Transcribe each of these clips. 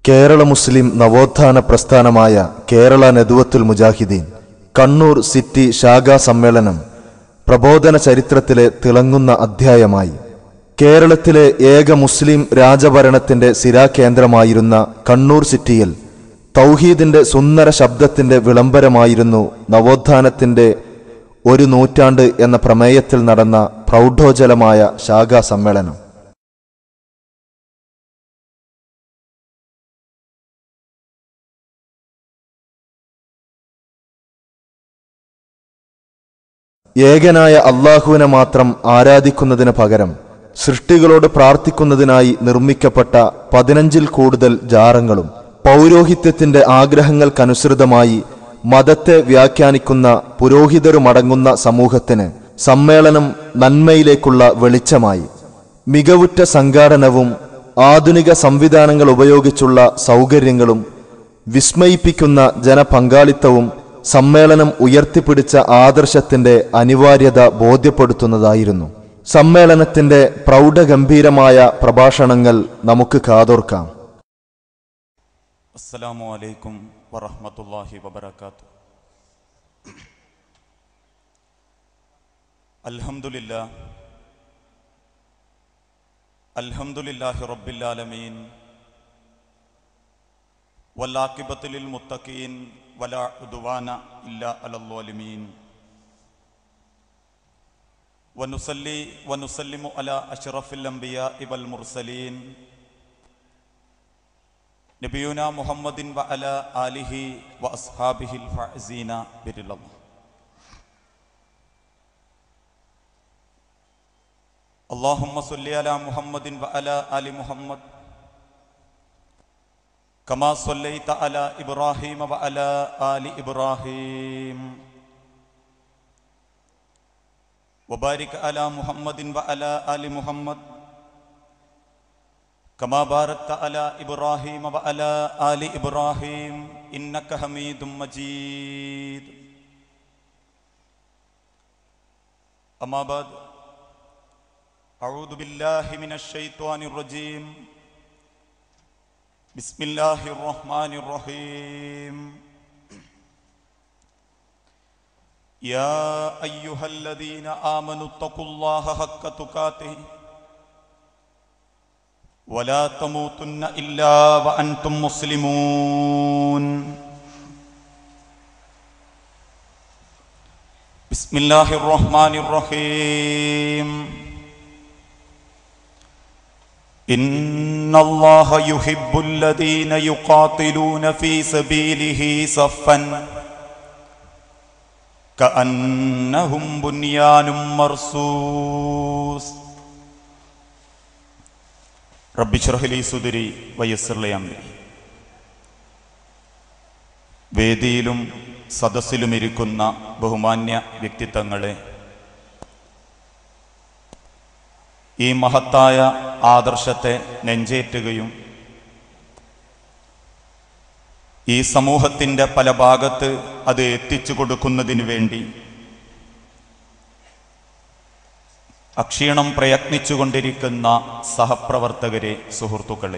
കേരള മുസ്ലിം നവോത്ഥാന പ്രസ്ഥാനമായ കേരള നെതുവത്തുൽ മുജാഹിദീൻ കണ്ണൂർ സിറ്റി ശാഖാ സമ്മേളനം പ്രബോധന ചരിത്രത്തിലെ തിളങ്ങുന്ന അധ്യായമായി കേരളത്തിലെ ഏക മുസ്ലിം രാജഭരണത്തിന്റെ സിരാകേന്ദ്രമായിരുന്ന കണ്ണൂർ സിറ്റിയിൽ തൗഹീദിന്റെ സുന്ദര ശബ്ദത്തിന്റെ വിളംബരമായിരുന്നു നവോത്ഥാനത്തിന്റെ ഒരു നൂറ്റാണ്ട് എന്ന പ്രമേയത്തിൽ നടന്ന പ്രൗഢോജ്വലമായ ശാഖാ സമ്മേളനം ഏകനായ അള്ളാഹുവിനെ മാത്രം ആരാധിക്കുന്നതിന് പകരം സൃഷ്ടികളോട് പ്രാർത്ഥിക്കുന്നതിനായി നിർമ്മിക്കപ്പെട്ട പതിനഞ്ചിൽ കൂടുതൽ ജാറങ്ങളും പൗരോഹിത്യത്തിന്റെ ആഗ്രഹങ്ങൾക്കനുസൃതമായി മതത്തെ വ്യാഖ്യാനിക്കുന്ന പുരോഹിതരുമടങ്ങുന്ന സമൂഹത്തിന് സമ്മേളനം നന്മയിലേക്കുള്ള വെളിച്ചമായി മികവുറ്റ സംഘാടനവും ആധുനിക സംവിധാനങ്ങൾ ഉപയോഗിച്ചുള്ള സൗകര്യങ്ങളും വിസ്മയിപ്പിക്കുന്ന ജനപങ്കാളിത്തവും സമ്മേളനം ഉയർത്തിപ്പിടിച്ച ആദർശത്തിന്റെ അനിവാര്യത ബോധ്യപ്പെടുത്തുന്നതായിരുന്നു സമ്മേളനത്തിന്റെ പ്രൗഢഗംഭീരമായ പ്രഭാഷണങ്ങൾ നമുക്ക് കാതോർക്കാം അസ്സലാമു അലൈക്കും വറഹ്മത്തുള്ളാഹി വബറകാത്തു അൽഹംദുലില്ലാ അൽഹംദുലില്ലാഹി റബ്ബിൽ ആലമീൻ വല്ലാഖിബത്തു ലിൽ മുത്തഖീൻ വലാ ഉദ്വാന ഇല്ലാ അലൽ ളാലിമീൻ ونصلي ونسلم على أشرف الأنبياء والمرسلين നബിയുന മുഹമ്മദിൻ വ അല ആലിഹി വ അസ്ഹാബിഹിൽ ഫഅസീന ബിരില്ലല്ലാഹ് اللهم صل على محمد وعلى آل محمد كما صليت على إبراهيم وعلى آل إبراهيم وبارك على محمد وعلى آل محمد كما باركت على إبراهيم وعلى آل إبراهيم إنك حميد مجيد أما بعد أعوذ بالله من الشيطان الرجيم بسم الله الرحمن الرحيم يا أيها الذين آمنوا اتقوا الله حق تقاته ولا تموتن إلا وأنتم مسلمون بسم الله الرحمن الرحيم إن الله يحب الذين يقاتلون في سبيله صفا كأنهم بنيان مرصوص റബ്ബി ഷ്റഹ്ലി സുദരി വയസ്സിർലയമ്മ വേദിയിലും സദസ്സിലും ഇരിക്കുന്ന ബഹുമാന്യ വ്യക്തിത്വങ്ങളെ ഈ മഹത്തായ ആദർശത്തെ നെഞ്ചേറ്റുകയും ഈ സമൂഹത്തിൻ്റെ പല ഭാഗത്ത് അത് എത്തിച്ചു കൊടുക്കുന്നതിന് വേണ്ടി അക്ഷീണം പ്രയത്നിച്ചുകൊണ്ടിരിക്കുന്ന സഹപ്രവർത്തകരെ സുഹൃത്തുക്കളെ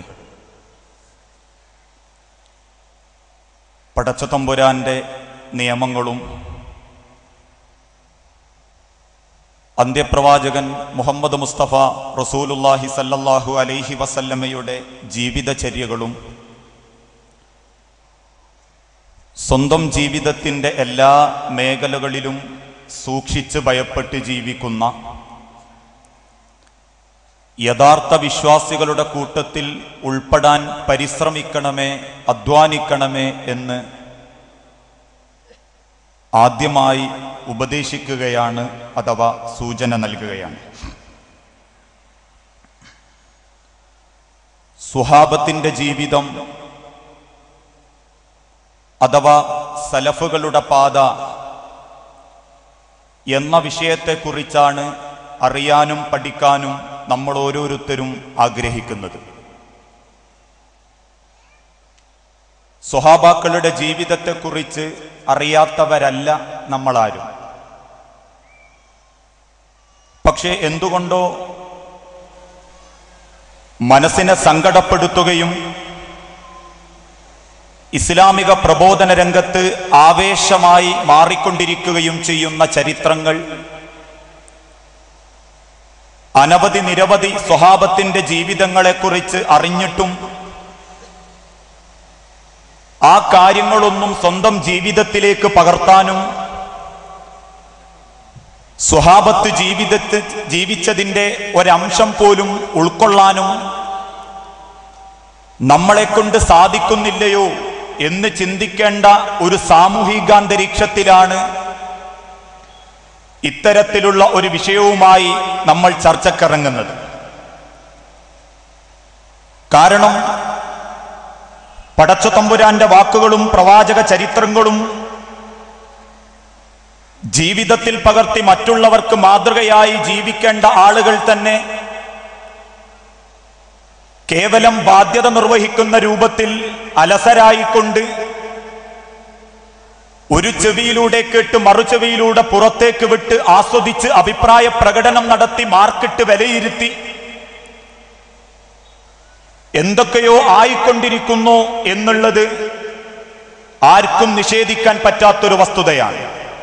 പടച്ചതമ്പുരാന്റെ നിയമങ്ങളും അന്ത്യപ്രവാചകൻ മുഹമ്മദ് മുസ്തഫ റസൂലുല്ലാഹി സല്ലല്ലാഹു അലൈഹി വസല്ലമയുടെ ജീവിതചര്യകളും സ്വന്തം ജീവിതത്തിൻ്റെ എല്ലാ മേഖലകളിലും സൂക്ഷിച്ച് ഭയപ്പെട്ട് ജീവിക്കുന്ന യഥാർത്ഥ വിശ്വാസികളുടെ കൂട്ടത്തിൽ ഉൾപ്പെടാൻ പരിശ്രമിക്കണമേ അധ്വാനിക്കണമേ എന്ന് ആദ്യമായി ഉപദേശിക്കുകയാണ് അഥവാ സൂചന നൽകുകയാണ് സുഹാബത്തിന്റെ ജീവിതം അഥവാ സലഫുകളുടെ പാത എന്ന വിഷയത്തെക്കുറിച്ചാണ് അറിയാനും പഠിക്കാനും നമ്മൾ ഓരോരുത്തരും ആഗ്രഹിക്കുന്നത് സ്വഹാബാക്കളുടെ ജീവിതത്തെക്കുറിച്ച് അറിയാത്തവരല്ല നമ്മളാരും പക്ഷേ എന്തുകൊണ്ടോ മനസ്സിനെ സങ്കടപ്പെടുത്തുകയും ഇസ്ലാമിക പ്രബോധന രംഗത്ത് ആവേശമായി മാറിക്കൊണ്ടിരിക്കുകയും ചെയ്യുന്ന ചരിത്രങ്ങൾ അനവധി നിരവധി സ്വഹാബത്തിന്റെ ജീവിതങ്ങളെക്കുറിച്ച് അറിഞ്ഞിട്ടും ആ കാര്യങ്ങളൊന്നും സ്വന്തം ജീവിതത്തിലേക്ക് പകർത്താനും സ്വഹാബത്ത് ജീവിതത്തിൽ ജീവിച്ചതിൻ്റെ ഒരംശം പോലും ഉൾക്കൊള്ളാനും നമ്മളെ കൊണ്ട് സാധിക്കുന്നില്ലയോ എന്ന് ചിന്തിക്കേണ്ട ഒരു സാമൂഹികാന്തരീക്ഷത്തിലാണ് ഇത്തരത്തിലുള്ള ഒരു വിഷയവുമായി നമ്മൾ ചർച്ചക്കിറങ്ങുന്നത് കാരണം പടച്ചു തമ്പുരാന്റെ വാക്കുകളും പ്രവാചക ചരിത്രങ്ങളും ജീവിതത്തിൽ പകർത്തി മറ്റുള്ളവർക്ക് മാതൃകയായി ജീവിക്കേണ്ട ആളുകൾ തന്നെ കേവലം ബാധ്യത നിർവഹിക്കുന്ന രൂപത്തിൽ അലസരായിക്കൊണ്ട് ഒരു ചെവിയിലൂടെ കേട്ട് മറുചെവിയിലൂടെ പുറത്തേക്ക് വിട്ട് ആസ്വദിച്ച് അഭിപ്രായ പ്രകടനം നടത്തി മാർക്കിട്ട് വിലയിരുത്തി എന്തൊക്കെയോ ആയിക്കൊണ്ടിരിക്കുന്നു എന്നുള്ളത് ആർക്കും നിഷേധിക്കാൻ പറ്റാത്തൊരു വസ്തുതയാണ്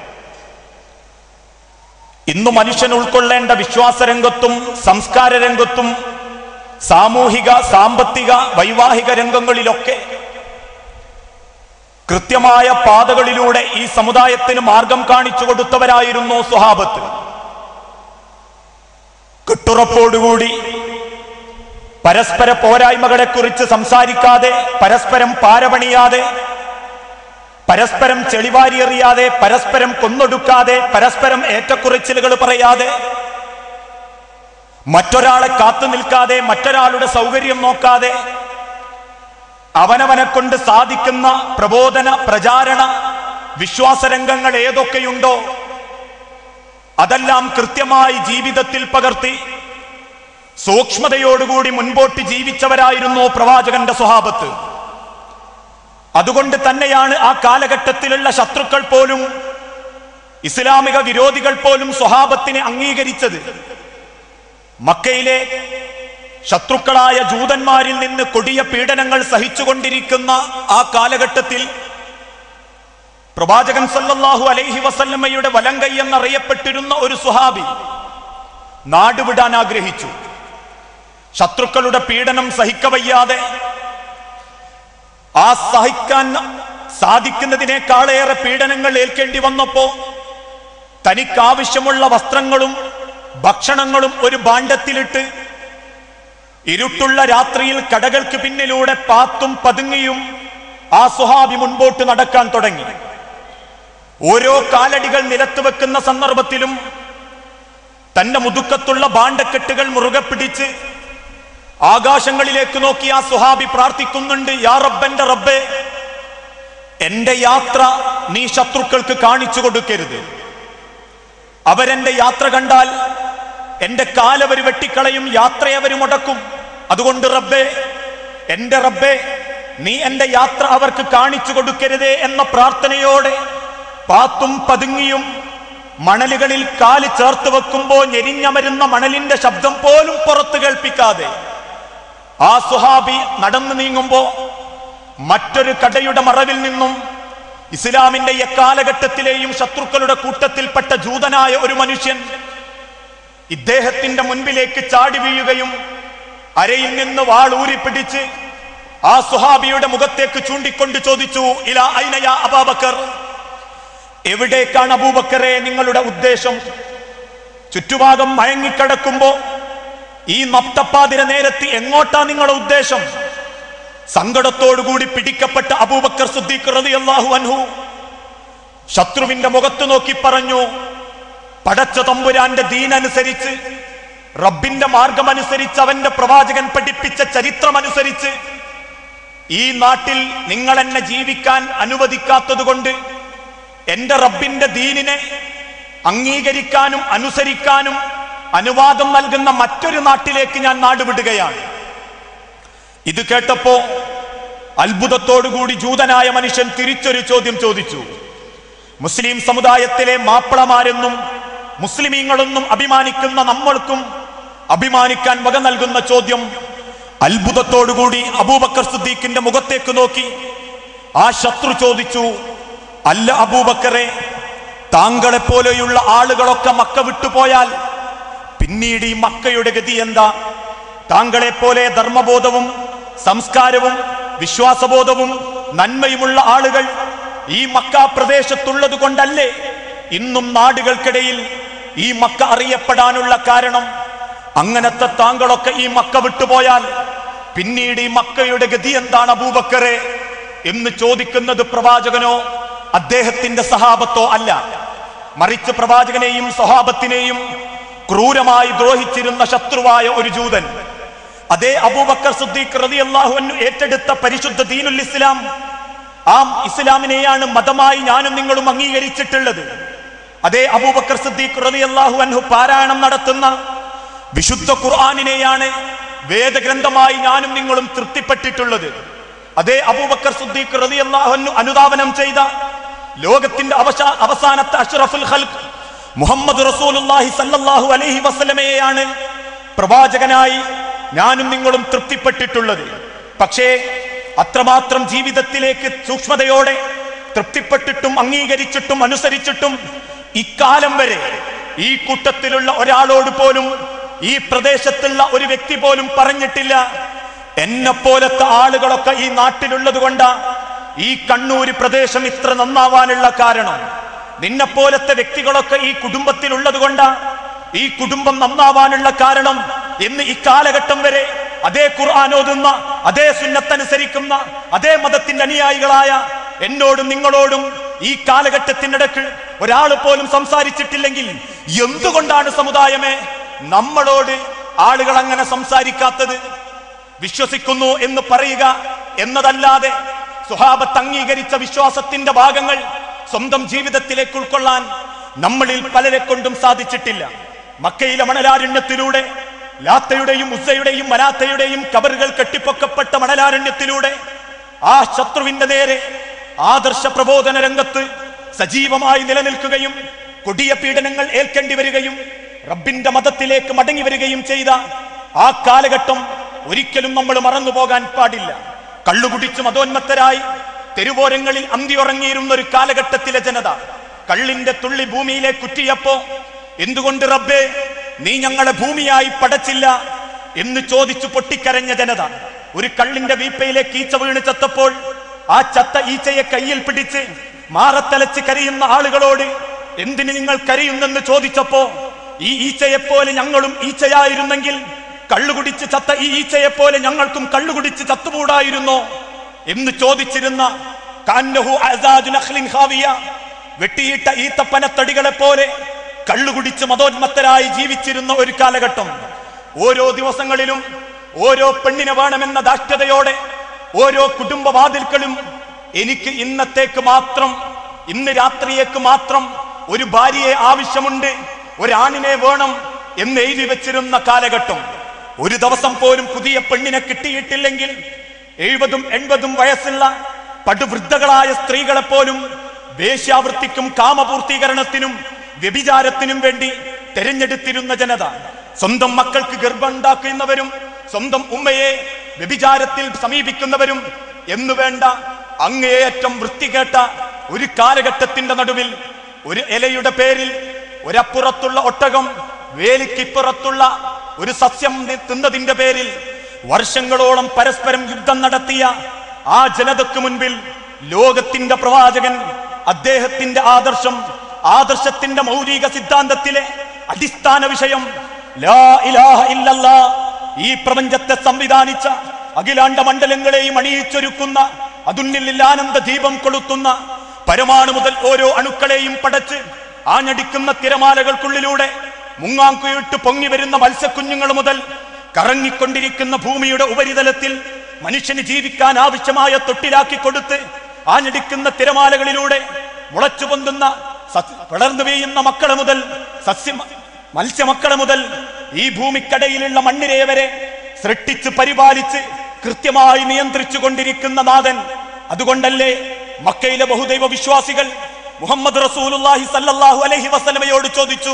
ഇന്ന് മനുഷ്യൻ ഉൾക്കൊള്ളേണ്ട വിശ്വാസരംഗത്തും സംസ്കാര രംഗത്തും സാമൂഹിക സാമ്പത്തിക വൈവാഹിക രംഗങ്ങളിലൊക്കെ കൃത്യമായ പാതകളിലൂടെ ഈ സമുദായത്തിന് മാർഗം കാണിച്ചു കൊടുത്തവരായിരുന്നു സ്വഹാബത്ത് കെട്ടുറപ്പോടുകൂടി പരസ്പര പോരായ്മകളെക്കുറിച്ച് സംസാരിക്കാതെ പരസ്പരം പാരപണിയാതെ പരസ്പരം ചെളിവാരിയെറിയാതെ പരസ്പരം കൊന്നൊടുക്കാതെ പരസ്പരം ഏറ്റക്കുറച്ചിലുകൾ പറയാതെ മറ്റൊരാളെ കാത്തു നിൽക്കാതെ മറ്റൊരാളുടെ സൗകര്യം നോക്കാതെ അവനവനെ കൊണ്ട് സാധിക്കുന്ന പ്രബോധന പ്രചാരണ വിശ്വാസരംഗങ്ങൾ ഏതൊക്കെയുണ്ടോ അതെല്ലാം കൃത്യമായി ജീവിതത്തിൽ പകർത്തി സൂക്ഷ്മതയോടുകൂടി മുൻപോട്ട് ജീവിച്ചവരായിരുന്നു പ്രവാചകന്റെ സ്വഭാവത്ത് അതുകൊണ്ട് തന്നെയാണ് ആ കാലഘട്ടത്തിലുള്ള ശത്രുക്കൾ പോലും ഇസ്ലാമിക വിരോധികൾ പോലും സ്വഹാബത്തിനെ അംഗീകരിച്ചത് മക്കയിലെ ശത്രുക്കളായ ജൂതന്മാരിൽ നിന്ന് കൊടിയ പീഡനങ്ങൾ സഹിച്ചുകൊണ്ടിരിക്കുന്ന ആ കാലഘട്ടത്തിൽ പ്രവാചകൻ സല്ലല്ലാഹു അലൈഹി വസല്ലമ്മയുടെ വലങ്കൈ എന്നറിയപ്പെട്ടിരുന്ന ഒരു സുഹാബി നാടുവിടാൻ ആഗ്രഹിച്ചു ശത്രുക്കളുടെ പീഡനം സഹിക്കവയ്യാതെ ആ സഹിക്കാൻ സാധിക്കുന്നതിനേക്കാളേറെ പീഡനങ്ങൾ ഏൽക്കേണ്ടി വന്നപ്പോ തനിക്കാവശ്യമുള്ള വസ്ത്രങ്ങളും ഭക്ഷണങ്ങളും ഒരു ഭാണ്ഡത്തിലിട്ട് ഇരുട്ടുള്ള രാത്രിയിൽ കടകൾക്ക് പിന്നിലൂടെ പാത്തും പതുങ്ങിയും ആ സുഹാബി മുൻപോട്ട് നടക്കാൻ തുടങ്ങി ഓരോ കാലടികൾ നിലത്ത് വെക്കുന്ന സന്ദർഭത്തിലും തന്റെ മുതുക്കത്തുള്ള ഭാണ്ഡക്കെട്ടുകൾ മുറുകെ പിടിച്ച് ആകാശങ്ങളിലേക്ക് നോക്കി ആ സുഹാബി പ്രാർത്ഥിക്കുന്നുണ്ട് യാ റബ്ബന്റെ റബ്ബേ എന്റെ യാത്ര നീ ശത്രുക്കൾക്ക് കാണിച്ചു കൊടുക്കരുത് അവരെന്റെ യാത്ര കണ്ടാൽ എന്റെ കാലവര് വെട്ടിക്കളയും യാത്രയവര് മുടക്കും അതുകൊണ്ട് റബ്ബേ എന്റെ റബ്ബേ നീ എന്റെ യാത്ര അവർക്ക് കാണിച്ചു കൊടുക്കരുതേ എന്ന പ്രാർത്ഥനയോടെ പാത്തും പതുങ്ങിയും മണലുകളിൽ കാല് ചേർത്ത് വെക്കുമ്പോ ഞെരിഞ്ഞമരുന്ന മണലിന്റെ ശബ്ദം പോലും പുറത്തു കേൾപ്പിക്കാതെ ആ സുഹാബി നടന്നു നീങ്ങുമ്പോ മറ്റൊരു കടയുടെ മറവിൽ നിന്നും ഇസ്ലാമിന്റെ എക്കാലഘട്ടത്തിലെയും ശത്രുക്കളുടെ കൂട്ടത്തിൽപ്പെട്ട ജൂതനായ ഒരു മനുഷ്യൻ ഇദ്ദേഹത്തിന്റെ മുൻപിലേക്ക് ചാടി വീഴുകയും അരയിൽ നിന്ന് വാൾ ഊരിപ്പിടിച്ച് ആ സുഹാബിയുടെ മുഖത്തേക്ക് ചൂണ്ടിക്കൊണ്ട് ചോദിച്ചു ഇല ഐനയ അബാബക്കർ എവിടേക്കാണ് അബൂബക്കറെ നിങ്ങളുടെ ഉദ്ദേശം ചുറ്റുഭാഗം മയങ്ങിക്കിടക്കുമ്പോ ഈ നപ്തപ്പാതിര നേരത്ത് എങ്ങോട്ടാ നിങ്ങളുടെ ഉദ്ദേശം സങ്കടത്തോടുകൂടി പിടിക്കപ്പെട്ട അബൂബക്കർ സുദ്ദീഖ് റളിയല്ലാഹു അൻഹു ശത്രുവിന്റെ മുഖത്ത് നോക്കി പറഞ്ഞു പടച്ച തമ്പുരാന്റെ ദീനനുസരിച്ച് റബ്ബിന്റെ മാർഗമനുസരിച്ച് അവന്റെ പ്രവാചകൻ പഠിപ്പിച്ച ചരിത്രമനുസരിച്ച് ഈ നാട്ടിൽ നിങ്ങൾ എന്നെ ജീവിക്കാൻ അനുവദിക്കാത്തതുകൊണ്ട് എന്റെ റബ്ബിന്റെ ദീനിനെ അംഗീകരിക്കാനും അനുസരിക്കാനും അനുവാദം നൽകുന്ന മറ്റൊരു നാട്ടിലേക്ക് ഞാൻ നാടുവിടുകയാണ് ഇത് കേട്ടപ്പോ അത്ഭുതത്തോടുകൂടി ജൂതനായ മനുഷ്യൻ തിരിച്ചൊരു ചോദ്യം ചോദിച്ചു മുസ്ലിം സമുദായത്തിലെ മാപ്പിളമാരെന്നും മുസ്ലിമീങ്ങളെന്നും അഭിമാനിക്കുന്ന നമ്മൾക്കും അഭിമാനിക്കാൻ വക നൽകുന്ന ചോദ്യം അത്ഭുതത്തോടുകൂടി അബൂബക്കർ സിദ്ദീഖിന്റെ മുഖത്തേക്ക് നോക്കി ആ ശത്രു ചോദിച്ചു അല്ല അബൂബക്കറെ താങ്കളെപ്പോലെയുള്ള ആളുകളൊക്കെ മക്ക വിട്ടുപോയാൽ പിന്നീട് ഈ മക്കയുടെ ഗതി എന്താ താങ്കളെപ്പോലെ ധർമ്മബോധവും സംസ്കാരവും വിശ്വാസബോധവും നന്മയുമുള്ള ആളുകൾ ഈ മക്ക പ്രദേശത്തുള്ളത് കൊണ്ടല്ലേ ഇന്നും നാടുകൾക്കിടയിൽ ഈ മക്ക അറിയപ്പെടാനുള്ള കാരണം അങ്ങനത്തെ താങ്കളൊക്കെ ഈ മക്ക വിട്ടുപോയാൽ പിന്നീട് ഈ മക്കയുടെ ഗതി എന്താണ് അബൂബക്കറെ എന്ന് ചോദിക്കുന്നത് പ്രവാചകനോ അദ്ദേഹത്തിന്റെ സഹാബത്തോ അല്ല മറിച്ച് പ്രവാചകനെയും സ്വഹാബത്തിനെയും ക്രൂരമായി ദ്രോഹിച്ചിരുന്ന ശത്രുവായ ഒരു ജൂതൻ അതേ അബൂബക്കർ സുദ്ദീഖ് റളിയല്ലാഹു അൻഹു ഏറ്റെടുത്ത പരിശുദ്ധ ദീനുൽ ഇസ്ലാം ആ ഇസ്ലാമിനെയാണ് മതമായി ഞാനും നിങ്ങളും അംഗീകരിച്ചിട്ടുള്ളത് അതേ അബൂബക്കർ സിദ്ദീഖ് റളിയല്ലാഹു അൻഹു പാരായണം നടത്തുന്ന വിശുദ്ധ ഖുർആാനിനെയാണ് വേദഗ്രന്ഥമായി ഞാനും നിങ്ങളും തൃപ്തിപ്പെട്ടിട്ടുള്ളത് അതേ അബൂബക്കർ സുദ്ദീഖ് റളിയല്ലാഹു അൻഹു അനുധാവനം ചെയ്ത ലോകത്തിന്റെ അവശ അവസാനത്തെ അഷ്റഫുൽ ഖൽഖ് മുഹമ്മദ് റസൂലുള്ളാഹി സല്ലല്ലാഹു അലൈഹി വസല്ലമയെയാണ് പ്രവാചകനായി ഞാനും നിങ്ങളും തൃപ്തിപ്പെട്ടിട്ടുള്ളത് പക്ഷേ അത്രമാത്രം ജീവിതത്തിലേക്ക് സൂക്ഷ്മതയോടെ തൃപ്തിപ്പെട്ടിട്ടും അംഗീകരിച്ചിട്ടും അനുസരിച്ചിട്ടും ഇക്കാലം വരെ ഈ കൂട്ടത്തിലുള്ള ഒരാളോട് പോലും ഈ പ്രദേശത്തുള്ള ഒരു വ്യക്തി പോലും പറഞ്ഞിട്ടില്ല എന്നെ പോലത്തെ ആളുകളൊക്കെ ഈ നാട്ടിലുള്ളത് കൊണ്ടാ ഈ കണ്ണൂര് പ്രദേശം ഇത്ര നന്നാവാനുള്ള കാരണം നിന്നെ പോലത്തെ വ്യക്തികളൊക്കെ ഈ കുടുംബത്തിലുള്ളത് കൊണ്ടാ ഈ കുടുംബം നന്നാവാനുള്ള കാരണം എന്ന് ഈ കാലഘട്ടം വരെ അതേ ഖുർആൻ ഓതുന്ന അതേ സുന്നത്തനുസരിക്കുന്ന അതേ മതത്തിന്റെ അനുയായികളായ എന്നോടും നിങ്ങളോടും ഈ കാലഘട്ടത്തിനിടക്ക് ഒരാൾ പോലും സംസാരിച്ചിട്ടില്ലെങ്കിൽ എന്തുകൊണ്ടാണ് സമുദായമേ നമ്മളോട് ആളുകൾ അങ്ങനെ സംസാരിക്കാത്തത് വിശ്വസിക്കുന്നു എന്ന് പറയുക എന്നതല്ലാതെ സുഹാബത്ത് അംഗീകരിച്ച വിശ്വാസത്തിന്റെ ഭാഗങ്ങൾ സ്വന്തം ജീവിതത്തിലേക്ക് ഉൾക്കൊള്ളാൻ നമ്മളിൽ പലരെ കൊണ്ടും സാധിച്ചിട്ടില്ല മക്കയിലെ മണലാരണ്യത്തിലൂടെ ലാത്തയുടെയും ഉസ്സയുടെയും മനാത്തയുടെയും കബറുകൾ കെട്ടിപ്പൊക്കപ്പെട്ട മണലാരണ്യത്തിലൂടെ ആ ശത്രുവിന്റെ നേരെ ആദർശ പ്രബോധന രംഗത്ത് സജീവമായി നിലനിൽക്കുകയും കൊടിയ പീഡനങ്ങൾ ഏൽക്കേണ്ടി വരികയും റബ്ബിന്റെ മതത്തിലേക്ക് മടങ്ങി വരികയും ചെയ്ത ആ കാലഘട്ടം ഒരിക്കലും നമ്മൾ മറന്നു പോകാൻ പാടില്ല കള്ളുകുടിച്ച് മതോന്മത്തരായി തെരുവോരങ്ങളിൽ അന്തിയുറങ്ങിയിരുന്ന ഒരു കാലഘട്ടത്തിലെ ജനത കള്ളിന്റെ തുള്ളി ഭൂമിയിലെ കുറ്റിയപ്പോ എന്തുകൊണ്ട് റബ്ബേ നീ ഞങ്ങളെ ഭൂമിയായി പടച്ചില്ല എന്ന് ചോദിച്ചു പൊട്ടിക്കരഞ്ഞ ജനത ഒരു കള്ളിന്റെ വീപ്പയിലേക്ക് ഈച്ച വീണ് ചത്തപ്പോൾ ആ ചത്ത ഈച്ചയെ കയ്യിൽ പിടിച്ച് മാറത്തലച്ച് കരയുന്ന ആളുകളോട് എന്തിന് നിങ്ങൾ കരയുന്നെന്ന് ചോദിച്ചപ്പോ ഈ ഈച്ചയെപ്പോലെ ഞങ്ങളും ഈച്ചയായിരുന്നെങ്കിൽ കള്ളുകുടിച്ച് ചത്ത ഈ ഈച്ചയെപ്പോലെ ഞങ്ങൾക്കും കള്ളുകുടിച്ച് ചത്തുകൂടായിരുന്നോ എന്ന് ചോദിച്ചിരുന്ന കാന്നഹു അസാദു നഖ്ലിൻ ഖാവിയ വെട്ടിയിട്ട ഈത്തപ്പനത്തടികളെ പോലെ കള്ളുകുടിച്ച് മതോന്മത്തരായി ജീവിച്ചിരുന്ന ഒരു കാലഘട്ടം ഓരോ ദിവസങ്ങളിലും ഓരോ പെണ്ണിനെ വേണമെന്ന ദാഷ്ട്യതയോടെ ഓരോ കുടുംബവാതിൽക്കളും എനിക്ക് ഇന്നത്തേക്ക് മാത്രം ഇന്ന് രാത്രിയേക്ക് മാത്രം ഒരു ഭാര്യയെ ആവശ്യമുണ്ട് ഒരാണിനെ വേണം എന്ന് എഴുതി വെച്ചിരുന്ന കാലഘട്ടം ഒരു ദിവസം പോലും പുതിയ പെണ്ണിനെ കിട്ടിയിട്ടില്ലെങ്കിൽ എഴുപതും എൺപതും വയസ്സുള്ള പടുവൃദ്ധകളായ സ്ത്രീകളെ പോലും വേശ്യാവൃത്തിക്കും കാമപൂർത്തീകരണത്തിനും വ്യഭിചാരത്തിനും വേണ്ടി തെരഞ്ഞെടുത്തിരുന്ന ജനത സ്വന്തം മക്കൾക്ക് ഗർഭമുണ്ടാക്കുന്നവരും സ്വന്തം ഉമ്മയെ വ്യഭിചാരത്തിൽ സമീപിക്കുന്നവരും എന്നു വേണ്ട അങ്ങേയറ്റം വൃത്തികേട്ട ഒരു കാലഘട്ടത്തിന്റെ നടുവിൽ ഒരു ഇലയുടെ പേരിൽ ഒരപ്പുറത്തുള്ള ഒട്ടകം വേലിക്കിപ്പുറത്തുള്ള ഒരു സസ്യം തി- തിന്നതിന്റെ പേരിൽ വർഷങ്ങളോളം പരസ്പരം യുദ്ധം നടത്തിയ ആ ജനതയ്ക്ക് മുൻപിൽ ലോകത്തിന്റെ പ്രവാചകൻ അദ്ദേഹത്തിന്റെ ആദർശം ആദർശത്തിന്റെ മൗലിക സിദ്ധാന്തത്തിലെ അടിസ്ഥാന വിഷയം ലാ ഇലാഹ ഇല്ലല്ലാ ഈ പ്രപഞ്ചത്തെ സംവിധാനിച്ച അഖിലാണ്ട മണ്ഡലങ്ങളെയും അണിയിച്ചൊരുക്കുന്ന അതുണ്ണിൽ ആനന്ദ ദീപം കൊളുത്തുന്ന പരമാണു മുതൽ ഓരോ അണുക്കളെയും പടച്ച് ആഞ്ഞടിക്കുന്ന തിരമാലകൾക്കുള്ളിലൂടെ മുങ്ങാങ്കുയിട്ട് പൊങ്ങി വരുന്ന മത്സ്യക്കുഞ്ഞുങ്ങൾ മുതൽ കറങ്ങിക്കൊണ്ടിരിക്കുന്ന ഭൂമിയുടെ ഉപരിതലത്തിൽ മനുഷ്യന് ജീവിക്കാൻ ആവശ്യമായ തൊട്ടിലാക്കി കൊടുത്ത് ആഞ്ഞടിക്കുന്ന തിരമാലകളിലൂടെ മുളച്ചു പൊന്തുന്ന സസ്യ- വളർന്നു വീഴുന്ന മക്കളെ മുതൽ സസ്യ മത്സ്യമക്കളെ മുതൽ ഈ ഭൂമിക്കടയിലുള്ള മണ്ണിരയെ വരെ സൃഷ്ടിച്ച് പരിപാലിച്ച് കൃത്യമായി നിയന്ത്രിച്ചു കൊണ്ടിരിക്കുന്ന നാഥൻ അതുകൊണ്ടല്ലേ മക്കയിലെ ബഹുദൈവ വിശ്വാസികൾ മുഹമ്മദ് റസൂലുള്ളാഹി സല്ലല്ലാഹു അലൈഹി വസല്ലമയോട് ചോദിച്ചു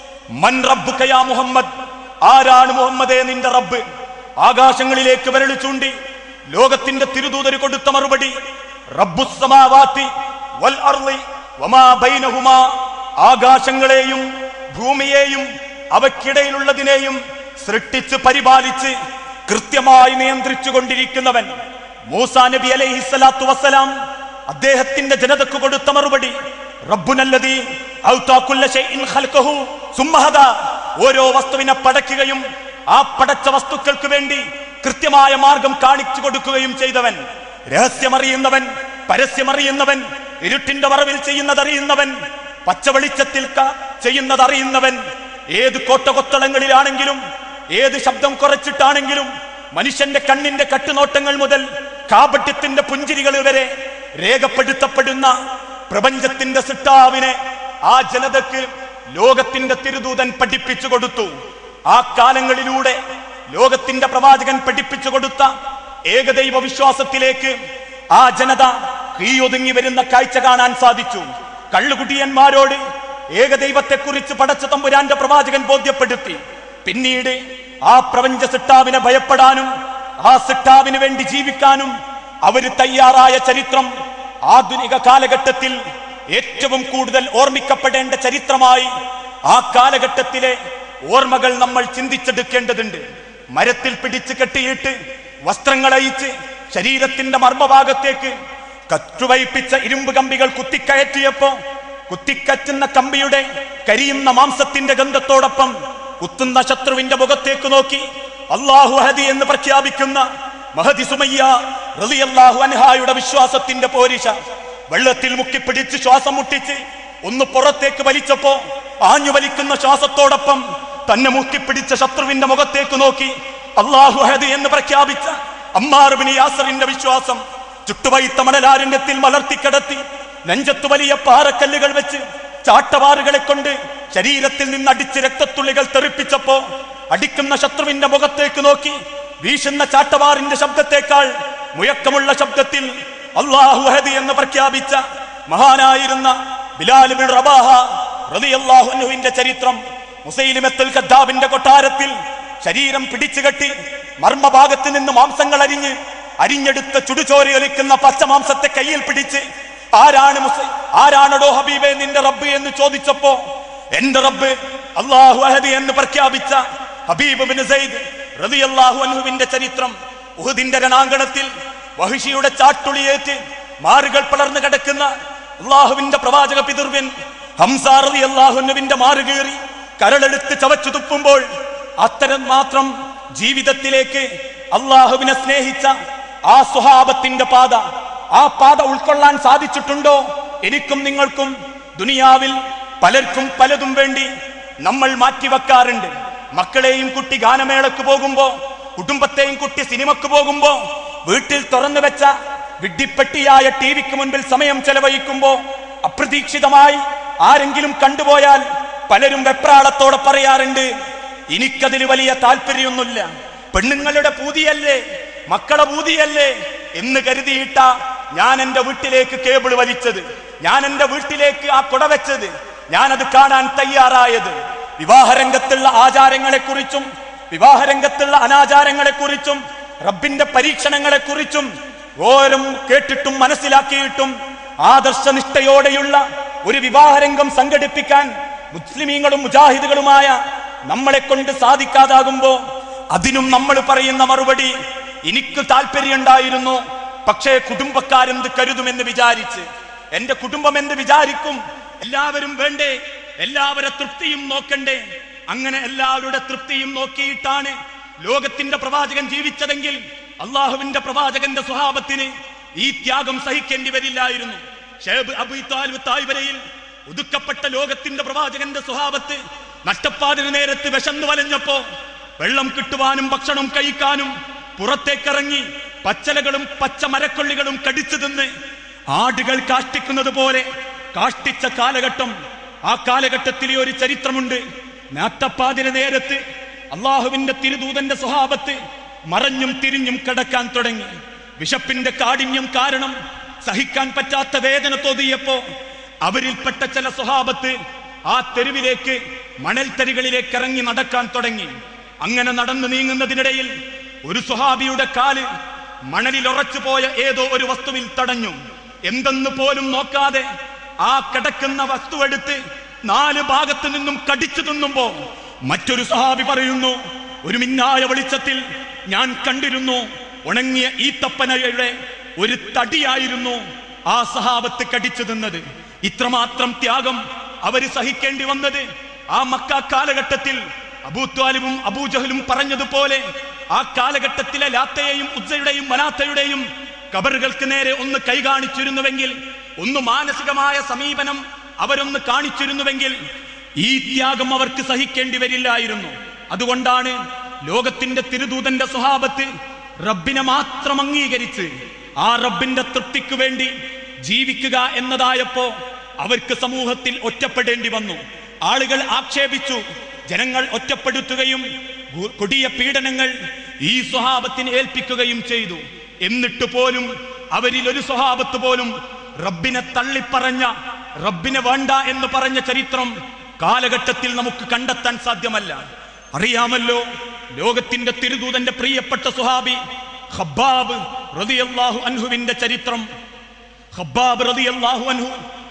മൻ റബ്ബുക യാ മുഹമ്മദ് ആരാണ് മുഹമ്മദേ നിന്റെ റബ്ബ് ആകാശങ്ങളിലേക്ക് വിരൽ ചൂണ്ടി ലോകത്തിന്റെ തിരുദൂതര് കൊടുത്ത മറുപടി റബ്ബുസ്സമാവാത്തി വൽ അർളി വമാ ബൈനഹുമാ ആകാശങ്ങളെയും ഭൂമിയെയും അവയ്ക്കിടയിലുള്ളതിനെയും സൃഷ്ടിച്ച് പരിപാലിച്ച് കൃത്യമായി നിയന്ത്രിച്ചു കൊണ്ടിരിക്കുന്നവൻ മൂസാ നബി അലൈഹി സ്വലാത്തു വസ്സലാം അദ്ദേഹത്തിന്റെ ജനതക്ക് കൊടുത്ത മറുപടി റബ്ബുനല്ലദീ ഔതാ കുല്ല ശൈഇൻ ഖൽഖഹു സുമ്മ ഹദാ ഓരോ വസ്തുവിനെ പടയ്ക്കുകയും ആ പടച്ച വസ്തുക്കൾക്ക് വേണ്ടി കൃത്യമായ മാർഗം കാണിച്ചു കൊടുക്കുകയും ചെയ്തവൻ രഹസ്യമറിയുന്നവൻ പരസ്യമറിയുന്നവൻ ഇരുട്ടിന്റെ മറവിൽ ചെയ്യുന്നതറിയുന്നവൻ പച്ചവെളിച്ചത്തിൽ ക- ചെയ്യുന്നതറിയുന്നവൻ ഏത് കോട്ടകൊത്തളങ്ങളിലാണെങ്കിലും ഏത് ശബ്ദം കുറച്ചിട്ടാണെങ്കിലും മനുഷ്യന്റെ കണ്ണിന്റെ കട്ടുനോട്ടങ്ങൾ മുതൽ കാപട്യത്തിന്റെ പുഞ്ചിരികൾ വരെ രേഖപ്പെടുത്തപ്പെടുന്ന പ്രപഞ്ചത്തിന്റെ സിട്ടാവിനെ ആ ജനതക്ക് ലോകത്തിന്റെ തിരുദൂതൻ പഠിപ്പിച്ചു കൊടുത്തു ആ കാലങ്ങളിലൂടെ ലോകത്തിന്റെ പ്രവാചകൻ പഠിപ്പിച്ചു കൊടുത്ത ഏകദൈവ വിശ്വാസത്തിലേക്ക് ആ ജനത കീയൊതുങ്ങി വരുന്ന കാഴ്ച കാണാൻ സാധിച്ചു കള്ളുകുട്ടിയന്മാരോട് ഏകദൈവത്തെക്കുറിച്ച് പടച്ച തമ്പുരാന്റെ പ്രവാചകൻ ബോധ്യപ്പെടുത്തി പിന്നീട് ആ പ്രപഞ്ച സിട്ടാവിനെ ഭയപ്പെടാനും ആ സിട്ടാവിന് വേണ്ടി ജീവിക്കാനും അവര് തയ്യാറായ ചരിത്രം ആധുനിക കാലഘട്ടത്തിൽ ഏറ്റവും കൂടുതൽ ഓർമ്മിക്കപ്പെടേണ്ട ചരിത്രമായി ആ കാലഘട്ടത്തിലെ ഓർമ്മകൾ നമ്മൾ ചിന്തിച്ചെടുക്കേണ്ടതുണ്ട് മരത്തിൽ പിടിച്ച് കെട്ടിയിട്ട് വസ്ത്രങ്ങൾ അയച്ച് ശരീരത്തിന്റെ മർമ്മഭാഗത്തേക്ക് കറ്റുവയ്പ്പിച്ച ഇരുമ്പ് കമ്പികൾ കുത്തിക്കയറ്റിയപ്പോ കുത്തിക്കറ്റുന്ന കമ്പിയുടെ കരിയുന്ന മാംസത്തിന്റെ ഗന്ധത്തോടൊപ്പം കുത്തുന്ന ശത്രുവിന്റെ മുഖത്തേക്ക് നോക്കി അള്ളാഹു ഹദി എന്ന് പ്രഖ്യാപിക്കുന്ന മഹദി സുമയ്യ റളിയല്ലാഹു അൻഹായുടെ വിശ്വാസത്തിന്റെ പോരിശ വെള്ളത്തിൽ മുക്കിപ്പിടിച്ച് ശ്വാസം മുട്ടിച്ച് ഒന്ന് പുറത്തേക്ക് വലിച്ചപ്പോ ആഞ്ഞു വലിക്കുന്ന ശ്വാസത്തോടൊപ്പം തന്നെ മുക്കിപ്പിടിച്ച ശത്രുവിന്റെ മുഖത്തേക്ക് നോക്കി അള്ളാഹു ഹദി എന്ന് പ്രഖ്യാപിച്ച അമ്മാറുബിന് യാസറിന്റെ വിശ്വാസം ചുട്ടുവൈത്ത മണലാരണ്യത്തിൽ മലർത്തിക്കിടത്തി നെഞ്ചത്ത് വലിയ പാറക്കല്ലുകൾ വെച്ച് ചാട്ടവാറുകളെ കൊണ്ട് ശരീരത്തിൽ നിന്ന് അടിച്ച് രക്തത്തുള്ളികൾ തെറിപ്പിച്ചപ്പോ അടിക്കുന്ന ശത്രുവിന്റെ മുഖത്തേക്ക് നോക്കി വീശുന്ന ചാട്ടവാറിന്റെ ശബ്ദത്തേക്കാൾ മുഴക്കമുള്ള ശബ്ദത്തിൽ അള്ളാഹു ഹദി എന്ന് പ്രഖ്യാപിച്ച മഹാനായിരുന്ന ബിലാൽ ബിൻ റബാഹ റളിയല്ലാഹു അൻഹുവിന്റെ ചരിത്രം മുസൈലിമത്തുൽ ഖദ്ദാബിന്റെ കൊട്ടാരത്തിൽ ശരീരം പിടിച്ചുകെട്ടി മർമ്മഭാഗത്ത് നിന്ന് മാംസങ്ങൾ അരിഞ്ഞ് അരിഞ്ഞെടുത്ത ചുടുചോരയൊലിക്കുന്ന പച്ചമാംസത്തെ കയ്യിൽ പിടിച്ച് ആരാണ് മുസ- ആരാണടോ ഹബീബെ നിന്റെ റബ്ബ് എന്ന് ചോദിച്ചപ്പോ എന്റെ റബ്ബ് അള്ളാഹു അഹദി എന്ന് പ്രഖ്യാപിച്ച ഹബീബ് ബിൻ സൈദ് റളിയല്ലാഹു അൻഹുവിന്റെ ചരിത്രം ഉഹുദിന്റെ രണാങ്കണത്തിൽ വഹിഷിയുടെ ചാട്ടുളിയേറ്റ് മാറുകൾ പിളർന്നു കിടക്കുന്ന അള്ളാഹുവിന്റെ പ്രവാചക പിതൃവ്യൻ ഹംസ റളിയല്ലാഹുവിന്റെ മാറുകീറി കരളെടുത്ത് ചവച്ചു തുപ്പുമ്പോൾ അത്തരം മാത്രം ജീവിതത്തിലേക്ക് അള്ളാഹുവിനെ സ്നേഹിച്ച ആ സുഹാബത്തിന്റെ പാത ആ പാത ഉൾക്കൊള്ളാൻ സാധിച്ചിട്ടുണ്ടോ എനിക്കും നിങ്ങൾക്കും ദുനിയാവിൽ പലർക്കും പലതും വേണ്ടി നമ്മൾ മാറ്റിവെക്കാറുണ്ട് മക്കളെയും കുട്ടി ഗാനമേളക്ക് പോകുമ്പോ കുടുംബത്തെയും കുട്ടി സിനിമക്ക് പോകുമ്പോ വീട്ടിൽ തുറന്നു വെച്ച വിഡ്ഢിപ്പെട്ടിയായ ടി വിക്ക് മുൻപിൽ സമയം ചെലവഴിക്കുമ്പോ അപ്രതീക്ഷിതമായി ആരെങ്കിലും കണ്ടുപോയാൽ പലരും വെപ്രാളത്തോടെ പറയാറുണ്ട് എനിക്കതിൽ വലിയ താല്പര്യമൊന്നുമില്ല പെണ്ണുങ്ങളുടെ പൂതിയല്ലേ മക്കളെ പൂതിയല്ലേ എന്ന് കരുതിയിട്ട ഞാൻ എന്റെ വീട്ടിലേക്ക് കേബിൾ വലിച്ചത് ഞാൻ എന്റെ വീട്ടിലേക്ക് ആ കുട വെച്ചത് ഞാനത് കാണാൻ തയ്യാറായത് വിവാഹരംഗത്തുള്ള ആചാരങ്ങളെ കുറിച്ചും വിവാഹരംഗത്തുള്ള അനാചാരങ്ങളെ കുറിച്ചും റബ്ബിന്റെ പരീക്ഷണങ്ങളെ കുറിച്ചും ഓരം കേട്ടിട്ടും മനസ്സിലാക്കിയിട്ടും ആദർശനിഷ്ഠയോടെയുള്ള ഒരു വിവാഹരംഗം സംഘടിപ്പിക്കാൻ മുസ്ലിമീങ്ങളും മുജാഹിദുകളുമായ നമ്മളെ കൊണ്ട് സാധിക്കാതാകുമ്പോ അതിനും നമ്മൾ പറയുന്ന മറുപടി എനിക്ക് താല്പര്യമുണ്ടായിരുന്നു പക്ഷേ കുടുംബക്കാരെന്ത് കരുതുമെന്ന് വിചാരിച്ച് എന്റെ കുടുംബം എന്ത് വിചാരിക്കും എല്ലാവരും വേണ്ടേ എല്ലാവരുടെ തൃപ്തിയും നോക്കണ്ടേ അങ്ങനെ എല്ലാവരുടെ തൃപ്തിയും നോക്കിയിട്ടാണ് ലോകത്തിന്റെ പ്രവാചകൻ ജീവിച്ചതെങ്കിൽ അള്ളാഹുവിന്റെ പ്രവാചകന്റെ സ്വഭാവത്തിന് ഈ ത്യാഗം സഹിക്കേണ്ടി വരില്ലായിരുന്നു ഷേബ് അബു താലിബ് തായ്വരയിൽ ഒതുക്കപ്പെട്ട ലോകത്തിന്റെ പ്രവാചകന്റെ സ്വഭാവത്ത് നഷ്ടപ്പാതിന് നേരത്ത് വിശന്നു വലഞ്ഞപ്പോ വെള്ളം കിട്ടുവാനും ഭക്ഷണം കഴിക്കാനും പുറത്തേക്കിറങ്ങി പച്ചലകളും പച്ച മരക്കൊള്ളികളും കടിച്ചു തിന്ന് ആടുകൾ കാഷ്ടിക്കുന്നത് പോലെ കാഷ്ടിച്ച കാലഘട്ടം ആ കാലഘട്ടത്തിലെ ഒരു ചരിത്രമുണ്ട് നാട്ടപ്പാതിന് നേരത്ത് അള്ളാഹുവിന്റെ തിരുദൂതന്റെ സ്വഭാവത്ത് മറഞ്ഞും തിരിഞ്ഞും കിടക്കാൻ തുടങ്ങി വിശപ്പിന്റെ കാഠിന്യം കാരണം സഹിക്കാൻ പറ്റാത്ത വേദന തോന്നിയപ്പോ അവരിൽപ്പെട്ട ചില സ്വഭാവത്ത് ആ തെരുവിലേക്ക് മണൽത്തരികളിലേക്ക് ഇറങ്ങി നടക്കാൻ തുടങ്ങി അങ്ങനെ നടന്നു നീങ്ങുന്നതിനിടയിൽ ഒരു സ്വഹാബിയുടെ കാല് മണലിൽ ഉറച്ചുപോയ ഏതോ ഒരു വസ്തുവിൽ തടഞ്ഞു എന്തെന്ന് പോലും നോക്കാതെ ആ കിടക്കുന്ന വസ്തുവെടുത്ത് നാല് ഭാഗത്ത് നിന്നും കടിച്ചു തിന്നുമ്പോ മറ്റൊരു സഹാബി പറയുന്നു ഒരു മിന്നായ വെളിച്ചത്തിൽ ഞാൻ കണ്ടിരുന്നു ഉണങ്ങിയ ഈത്തപ്പനയുടെ ഒരു തടിയായിരുന്നു ആ സഹാബത്ത് കടിച്ചു തിന്നത് ഇത്രമാത്രം ത്യാഗം അവര് സഹിക്കേണ്ടി വന്നത് ആ മക്ക കാലഘട്ടത്തിൽ അബൂത്വാലിബും അബൂജഹലും പറഞ്ഞതുപോലെ ആ കാലഘട്ടത്തിലെ ലാത്തയെയും ഉജ്ജയുടെയും മനാത്തയുടെയും കബറുകൾക്ക് നേരെ ഒന്ന് കൈ കാണിച്ചിരുന്നുവെങ്കിൽ ഒന്ന് മാനസികമായ സമീപനം അവരൊന്ന് കാണിച്ചിരുന്നുവെങ്കിൽ ഈ ത്യാഗം അവർക്ക് സഹിക്കേണ്ടി വരില്ലായിരുന്നു അതുകൊണ്ടാണ് ലോകത്തിന്റെ തിരുദൂതന്റെ സ്വഭാവത്ത് റബ്ബിനെ മാത്രം അംഗീകരിച്ച് ആ റബ്ബിന്റെ തൃപ്തിക്ക് വേണ്ടി ജീവിക്കുക എന്നതായപ്പോ അവർക്ക് സമൂഹത്തിൽ ഒറ്റപ്പെടേണ്ടി വന്നു ആളുകൾ ആക്ഷേപിച്ചു ജനങ്ങൾ ഒറ്റപ്പെടുത്തുകയും ഗു- കൊടിയ പീഡനങ്ങൾ ഈ സ്വഭാവത്തിന് ഏൽപ്പിക്കുകയും ചെയ്തു എന്നിട്ട് പോലും അവരിൽ ഒരു സ്വഭാവത്ത് പോലും റബ്ബിനെ തള്ളിപ്പറഞ്ഞ റബ്ബിനെ വേണ്ട എന്ന് പറഞ്ഞ ചരിത്രം കാലഘട്ടത്തിൽ നമുക്ക് കണ്ടെത്താൻ സാധ്യമല്ല അറിയാമല്ലോ ലോകത്തിന്റെ തിരുദൂതന്റെ പ്രിയപ്പെട്ട സുഹാബി ഖബ്ബാബ് റളിയല്ലാഹു അൻഹുവിന്റെ ചരിത്രം ഖബ്ബാബ് റളിയല്ലാഹു അൻഹു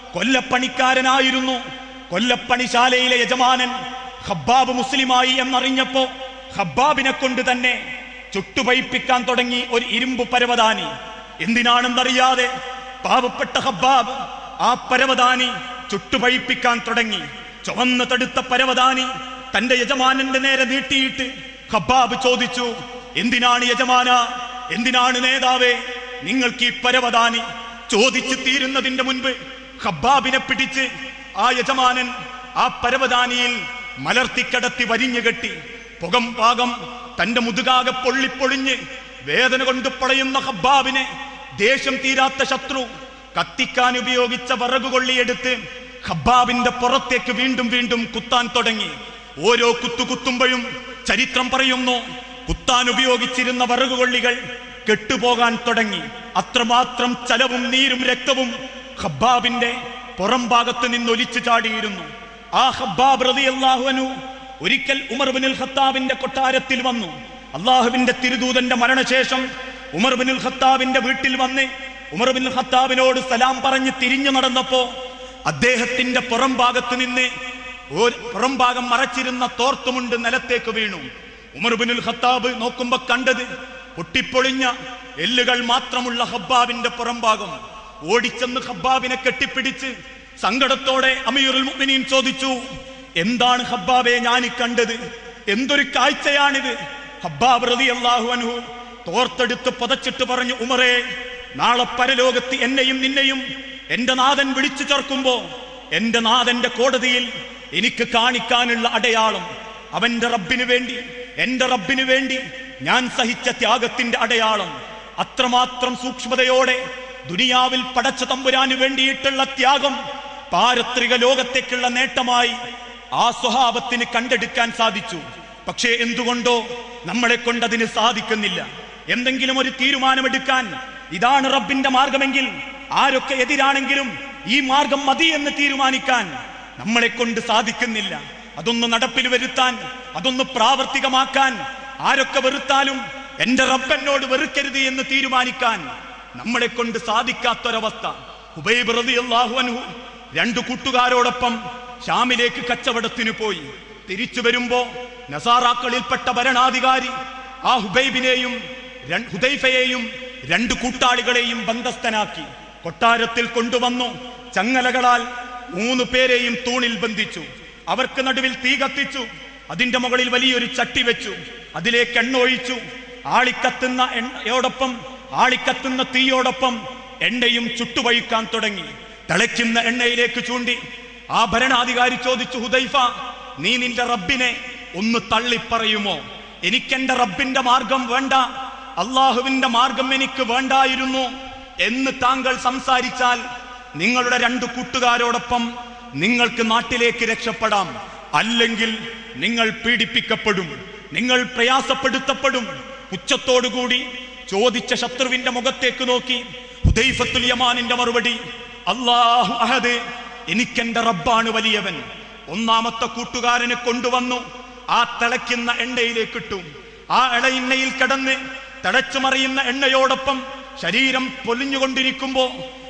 കൊല്ലപ്പണിക്കാരനായിരുന്നു കൊല്ലപ്പണിശാലയിലെ യജമാനൻ ഖബ്ബാബ് മുസ്ലിമായി എന്നറിഞ്ഞപ്പോ ഖബ്ബാബിനെ കൊണ്ട് തന്നെ ചുട്ടുപൈപ്പിക്കാൻ തുടങ്ങി ഒരു ഇരുമ്പ് പരവതാനി എന്തിനാണെന്നറിയാതെ പാവപ്പെട്ട ഖബ്ബാബ് ആ പരവതാനി ചുട്ടുപഴിപ്പിക്കാൻ തുടങ്ങി ചുവന്ന തടുത്ത പരവതാനി തന്റെ യജമാനന്റെ നേരെ നീട്ടിയിട്ട് ഖബ്ബാബ് ചോദിച്ചു എന്തിനാണ് യജമാന എന്തിനാണ് നേതാവേ നിങ്ങൾക്ക് ഈ പരവതാനി ചോദിച്ചു തീരുന്നതിന്റെ മുൻപ് ഖബ്ബാബിനെ പിടിച്ച് ആ യജമാനൻ ആ പരവതാനിയിൽ മലർത്തിക്കടത്തി വരിഞ്ഞു കെട്ടി പുകം പാകം തന്റെ മുതുകാകെ പൊള്ളിപ്പൊളിഞ്ഞ് വേദന കൊണ്ട് പൊളയുന്ന ഹബ്ബാബിനെ ദേഷ്യം തീരാത്ത ശത്രു കത്തിക്കാൻ ഉപയോഗിച്ച വിറകുകൊള്ളിയെടുത്ത് ഹബ്ബാബിന്റെ പുറത്തേക്ക് വീണ്ടും വീണ്ടും കുത്താൻ തുടങ്ങി ഓരോ കുത്തു കുത്തുമ്പോഴും ചരിത്രം പറയുന്നു കുത്താൻ ഉപയോഗിച്ചിരുന്ന വിറകുകൊള്ളികൾ കെട്ടുപോകാൻ തുടങ്ങി അത്രമാത്രം ചലവും നീരും രക്തവും ഹബ്ബാബിന്റെ പുറം ഭാഗത്ത് നിന്ന് ഒലിച്ചു ചാടിയിരുന്നു ആ ഹബ്ബാബ് റളിയല്ലാഹു അൻഹു ഒരിക്കൽ ഉമർ ബിനുൽ ഖത്താബിന്റെ കൊട്ടാരത്തിൽ വന്നു അള്ളാഹുവിന്റെ തിരുദൂതന്റെ മരണശേഷം ഉമർ ബിനുൽ ഖത്താബിന്റെ വീട്ടിൽ വന്ന് ഉമർ ബിൻ ഖത്താബിനോട് സലാം പറഞ്ഞ് തിരിഞ്ഞു നടന്നപ്പോ അദ്ദേഹത്തിന്റെ പുറം ഭാഗത്ത് നിന്ന് ഒരു പുറം ഭാഗം മറച്ചിരുന്ന തോർത്തുമുണ്ട് നിലത്തേക്ക് വീണു ഉമർ ബിനുൽ ഖത്താബ് നോക്കുമ്പോ കണ്ടത് പൊട്ടിപ്പൊളിഞ്ഞ എല്ലുകൾ മാത്രമുള്ള ഹബ്ബാബിന്റെ പുറം ഭാഗം ഓടിച്ചെന്ന് ഹബ്ബാബിനെ കെട്ടിപ്പിടിച്ച് സങ്കടത്തോടെ അമീറുൽ മുഅ്മിനീൻ ചോദിച്ചു എന്താണ് ഹബ്ബാബെ ഞാൻ ഈ കണ്ടത് എന്തൊരു കാഴ്ചയാണിത് ഹബ്ബാബ് റളിയല്ലാഹു അൻഹു തോർത്തെടുത്ത് പുതച്ചിട്ട് പറഞ്ഞു ഉമറേ നാളെ പരലോകത്ത് എന്നെയും നിന്നെയും എന്റെ നാഥൻ വിളിച്ചു ചേർക്കുമ്പോ എന്റെ നാഥന്റെ കോടതിയിൽ എനിക്ക് കാണിക്കാനുള്ള അടയാളം അവന്റെ റബ്ബിന് വേണ്ടി എന്റെ റബ്ബിന് വേണ്ടി ഞാൻ സഹിച്ച ത്യാഗത്തിന്റെ അടയാളം അത്രമാത്രം സൂക്ഷ്മതയോടെ ദുനിയാവിൽ പടച്ച തമ്പുരാന് വേണ്ടിയിട്ടുള്ള ത്യാഗം പാരത്രിക ലോകത്തേക്കുള്ള നേട്ടമായി ആ സ്വഭാവത്തിന് കണ്ടെടുക്കാൻ സാധിച്ചു പക്ഷേ എന്തുകൊണ്ടോ നമ്മളെ കൊണ്ടതിന് സാധിക്കുന്നില്ല എന്തെങ്കിലും ഒരു തീരുമാനമെടുക്കാൻ ഇതാണ് റബ്ബിന്റെ മാർഗമെങ്കിൽ ആരൊക്കെ എതിരാണെങ്കിലും ഈ മാർഗം മതി എന്ന് തീരുമാനിക്കാൻ നമ്മളെ കൊണ്ട് സാധിക്കുന്നില്ല അതൊന്ന് നടപ്പിൽ വരുത്താൻ അതൊന്ന് പ്രാവർത്തികമാക്കാൻ ആരൊക്കെ വെറുത്താലും എന്റെ റബ്ബനോട് വെറുക്കരുത് എന്ന് തീരുമാനിക്കാൻ നമ്മളെ കൊണ്ട് സാധിക്കാത്തൊരവസ്ഥ ഹുബൈബ് റളിയല്ലാഹു അൻഹു രണ്ടു കൂട്ടുകാരോടൊപ്പം ഷാമിലേക്ക് കച്ചവടത്തിന് പോയി തിരിച്ചു വരുമ്പോ നസാറാക്കളിൽപ്പെട്ട ഭരണാധികാരി ആ ഹുബൈബിനെയും ര- ഹുദൈഫയെയും രണ്ട് കൂട്ടാളികളെയും ബന്ധസ്ഥനാക്കി കൊട്ടാരത്തിൽ കൊണ്ടുവന്നു ചങ്ങലകളാൽ മൂന്ന് പേരെയും തൂണിൽ ബന്ധിച്ചു അവർക്ക് നടുവിൽ തീ കത്തിച്ചു അതിന്റെ മുകളിൽ വലിയൊരു ചട്ടി വെച്ചു അതിലേക്ക് എണ്ണ ഒഴിച്ചു ആളിക്കത്തുന്ന എണ്ണയോടൊപ്പം ആളിക്കത്തുന്ന തീയോടൊപ്പം എണ്ണയും ചുട്ടുവഴിക്കാൻ തുടങ്ങി തിളയ്ക്കുന്ന എണ്ണയിലേക്ക് ചൂണ്ടി ആ ഭരണാധികാരി ചോദിച്ചു ഹുദൈഫ നീ നിന്റെ റബ്ബിനെ ഒന്ന് തള്ളിപ്പറയുമോ എനിക്കെന്റെ റബ്ബിന്റെ മാർഗം വേണ്ട അള്ളാഹുവിന്റെ മാർഗം എനിക്ക് വേണ്ടായിരുന്നു എന്ന് താങ്കൾ സംസാരിച്ചാൽ നിങ്ങളുടെ രണ്ട് കൂട്ടുകാരോടൊപ്പം നിങ്ങൾക്ക് നാട്ടിലേക്ക് രക്ഷപ്പെടാം അല്ലെങ്കിൽ നിങ്ങൾ പീഡിപ്പിക്കപ്പെടും നിങ്ങൾ പ്രയാസപ്പെടുത്തപ്പെടും പുച്ഛത്തോടുകൂടി ചോദിച്ച ശത്രുവിന്റെ മുഖത്തേക്ക് നോക്കി ഹുദൈഫത്തുൽ യമാനിന്റെ മറുപടി അള്ളാഹു അഹദ് എനിക്കെന്റെ റബ്ബാണ് വലിയവൻ ഒന്നാമത്തെ കൂട്ടുകാരനെ കൊണ്ടുവന്നു ആ തിളയ്ക്കുന്ന എണ്ണയിലേക്ക് ഇട്ടു ആ എണ്ണയിൽ കിടന്ന് തിളച്ചു മറിയുന്ന എണ്ണയോടൊപ്പം ശരീരം പൊലിഞ്ഞുകൊണ്ടിരിക്കുമ്പോ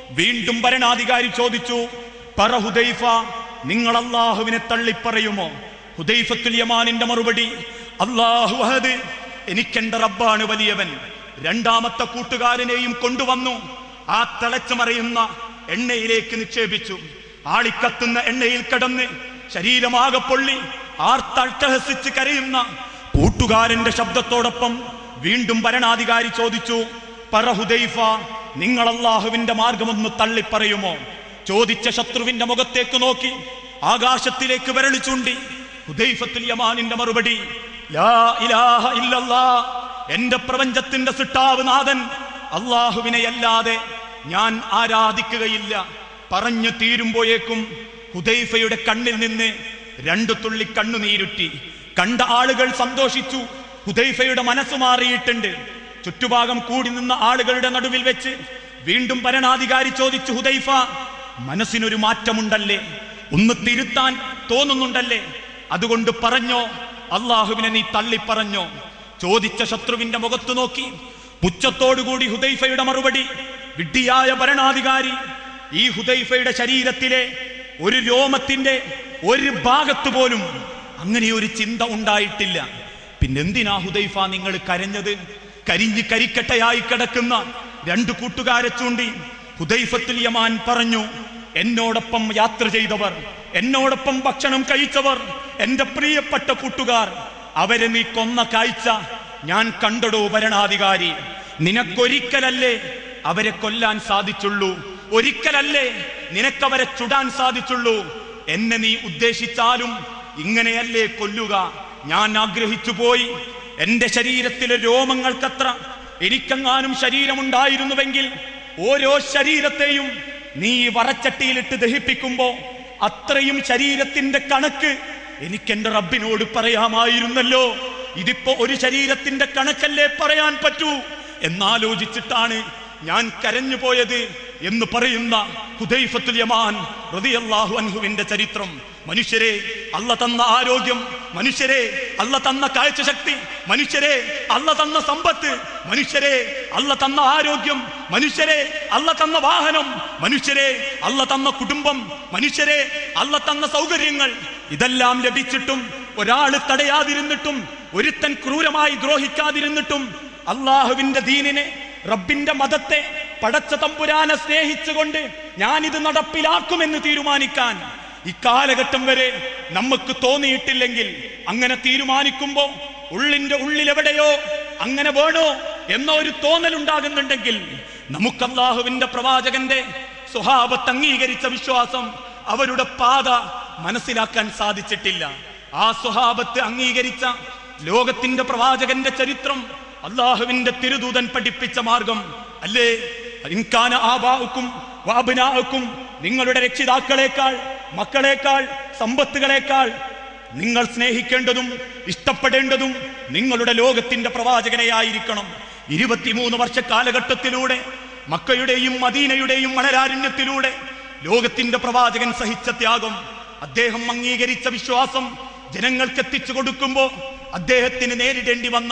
വീണ്ടും ഭരണാധികാരി ചോദിച്ചു പറ ഹുദൈഫ നിങ്ങൾ അള്ളാഹുവിനെ തള്ളിപ്പറയുമോ ഹുദൈഫത്തുൽ യമാനിന്റെ മറുപടി അള്ളാഹു അഹദ് എനിക്കെന്റെ റബ്ബാണ് വലിയവൻ രണ്ടാമത്തെ കൂട്ടുകാരനെയും കൊണ്ടുവന്നു ആ തിളച്ചു മറിയുന്ന എണ്ണയിലേക്ക് നിക്ഷേപിച്ചു ആളിക്കത്തുന്ന എണ്ണയിൽ കിടന്ന് ശരീരമാകെ പൊള്ളി ആർത്തട്ടഹസിച്ച് കരയുന്ന കൂട്ടുകാരന്റെ ശബ്ദത്തോടൊപ്പം വീണ്ടും ഭരണാധികാരി ചോദിച്ചു പറ ഹുദൈഫ നിങ്ങൾ അള്ളാഹുവിന്റെ മാർഗമൊന്ന് തള്ളിപ്പറയുമോ ചോദിച്ച ശത്രുവിന്റെ മുഖത്തേക്ക് നോക്കി ആകാശത്തിലേക്ക് വിരളി ചൂണ്ടി ഹുദൈഫത്തുൽ യമാനിന്റെ മറുപടി ലാ ഇലാഹ ഇല്ലല്ലാ എന്റെ പ്രപഞ്ചത്തിന്റെ സിട്ടാവ് നാഥൻ അള്ളാഹുവിനെ അല്ലാതെ ഞാൻ ആരാധിക്കുകയില്ല പറഞ്ഞു തീരുമ്പോഴേക്കും ഹുദൈഫയുടെ കണ്ണിൽ നിന്ന് രണ്ടു തുള്ളി കണ്ണുനീരുറ്റി കണ്ട ആളുകൾ സന്തോഷിച്ചു ഹുദൈഫയുടെ മനസ്സ് മാറിയിട്ടുണ്ട് ചുറ്റുഭാഗം കൂടി നിന്ന ആളുകളുടെ നടുവിൽ വെച്ച് വീണ്ടും ഭരണാധികാരി ചോദിച്ചു ഹുദൈഫ മനസ്സിനൊരു മാറ്റമുണ്ടല്ലേ ഒന്ന് തിരുത്താൻ തോന്നുന്നുണ്ടല്ലേ അതുകൊണ്ട് പറഞ്ഞോ അള്ളാഹുവിനെ നീ തള്ളിപ്പറഞ്ഞോ ചോദിച്ച ശത്രുവിന്റെ മുഖത്ത് നോക്കി പുച്ഛത്തോടുകൂടി ഹുദൈഫയുടെ മറുപടി വിഡ്ഢിയായ ഭരണാധികാരി ഈ ഹുദൈഫയുടെ ശരീരത്തിലെ ഒരു രോമത്തിന്റെ ഒരു ഭാഗത്ത് പോലും അങ്ങനെ ഒരു ചിന്ത ഉണ്ടായിട്ടില്ല പിന്നെന്തിനാ ഹുദൈഫ നിങ്ങൾ കരഞ്ഞത് കരിഞ്ഞ് കരിക്കട്ടയായി കിടക്കുന്ന രണ്ട് കൂട്ടുകാരെ ചൂണ്ടി ഹുദൈഫത്തുൽ യമാൻ പറഞ്ഞു എന്നോടൊപ്പം യാത്ര ചെയ്തവർ എന്നോടൊപ്പം ഭക്ഷണം കഴിച്ചവർ എന്റെ പ്രിയപ്പെട്ട കൂട്ടുകാർ അവരെ നീ കൊന്ന കാഴ്ച ഞാൻ കണ്ടടോ ഭരണാധികാരി നിനക്കൊരിക്കലല്ലേ അവരെ കൊല്ലാൻ സാധിച്ചുള്ളൂ ഒരിക്കലല്ലേ നിനക്കവരെ ചുടാൻ സാധിച്ചുള്ളൂ എന്നെ നീ ഉദ്ദേശിച്ചാലും ഇങ്ങനെയല്ലേ കൊല്ലുക ഞാൻ ആഗ്രഹിച്ചു പോയി എന്റെ ശരീരത്തിലെ രോമങ്ങൾക്കത്ര എനിക്കെങ്ങാനും ശരീരമുണ്ടായിരുന്നുവെങ്കിൽ ഓരോ ശരീരത്തെയും നീ വറച്ചട്ടിയിലിട്ട് ദഹിപ്പിക്കുമ്പോ അത്രയും ശരീരത്തിന്റെ കണക്ക് എനിക്കെന്റെ റബ്ബിനോട് പറയാമായിരുന്നല്ലോ ഇതിപ്പോ ഒരു ശരീരത്തിന്റെ കണക്കല്ലേ പറയാൻ പറ്റൂ എന്നാലോചിച്ചിട്ടാണ് ഞാൻ കരഞ്ഞു പോയത് എന്ന് പറയുന്ന ഹുദൈഫത്തുൽ യമാൻ റളിയല്ലാഹു അൻഹുവിന്റെ ചരിത്രം മനുഷ്യരെ അല്ല തന്ന ആരോഗ്യം മനുഷ്യരെ അല്ല തന്ന കാഴ്ചശക്തി മനുഷ്യരെ അല്ല തന്ന സമ്പത്ത് മനുഷ്യരെ അല്ല തന്ന ആരോഗ്യം മനുഷ്യരെ അല്ല തന്ന വാഹനം മനുഷ്യരെ അല്ല തന്ന കുടുംബം മനുഷ്യരെ അല്ല തന്ന സൗകര്യങ്ങൾ ഇതെല്ലാം ലഭിച്ചിട്ടും ഒരാള് തടയാതിരുന്നിട്ടും ഒരുത്തൻ ക്രൂരമായി ദ്രോഹിക്കാതിരുന്നിട്ടും അള്ളാഹുവിന്റെ ദീനിനെ റബ്ബിന്റെ മതത്തെ പടച്ച തമ്പുരാനെ സ്നേഹിച്ചുകൊണ്ട് ഞാനിത് നടപ്പിലാക്കുമെന്ന് തീരുമാനിക്കാൻ ഇക്കാലഘട്ടം വരെ നമുക്ക് തോന്നിയിട്ടില്ലെങ്കിൽ അങ്ങനെ തീരുമാനിക്കുമ്പോ ഉള്ളിന്റെ ഉള്ളിലെവിടെയോ അങ്ങനെ വേണോ എന്ന ഒരു തോന്നലുണ്ടാകുന്നുണ്ടെങ്കിൽ നമുക്ക് അള്ളാഹുവിന്റെ പ്രവാചകന്റെ സ്വഭാവത്ത് അംഗീകരിച്ച വിശ്വാസം അവരുടെ പാത മനസ്സിലാക്കാൻ സാധിച്ചിട്ടില്ല ആ സ്വഭാവത്ത് അംഗീകരിച്ച ലോകത്തിന്റെ പ്രവാചകന്റെ ചരിത്രം അള്ളാഹുവിന്റെ തിരുദൂതൻ പഠിപ്പിച്ച മാർഗം അല്ലേ ഇൻകാന ആബാവുക്കും വാബിനാവുക്കും നിങ്ങളുടെ രക്ഷിതാക്കളെക്കാൾ മക്കളെക്കാൾ സമ്പത്തുകളെക്കാൾ നിങ്ങൾ സ്നേഹിക്കേണ്ടതും ഇഷ്ടപ്പെടേണ്ടതും നിങ്ങളുടെ ലോകത്തിന്റെ പ്രവാചകനെയായിരിക്കണം ഇരുപത്തിമൂന്ന് വർഷ കാലഘട്ടത്തിലൂടെ മക്കയുടെയും മദീനയുടെയും മണരാരണ്യത്തിലൂടെ ലോകത്തിന്റെ പ്രവാചകൻ സഹിച്ച ത്യാഗം അദ്ദേഹം അംഗീകരിച്ച വിശ്വാസം ജനങ്ങൾക്ക് എത്തിച്ചു കൊടുക്കുമ്പോ അദ്ദേഹത്തിന് നേരിടേണ്ടി വന്ന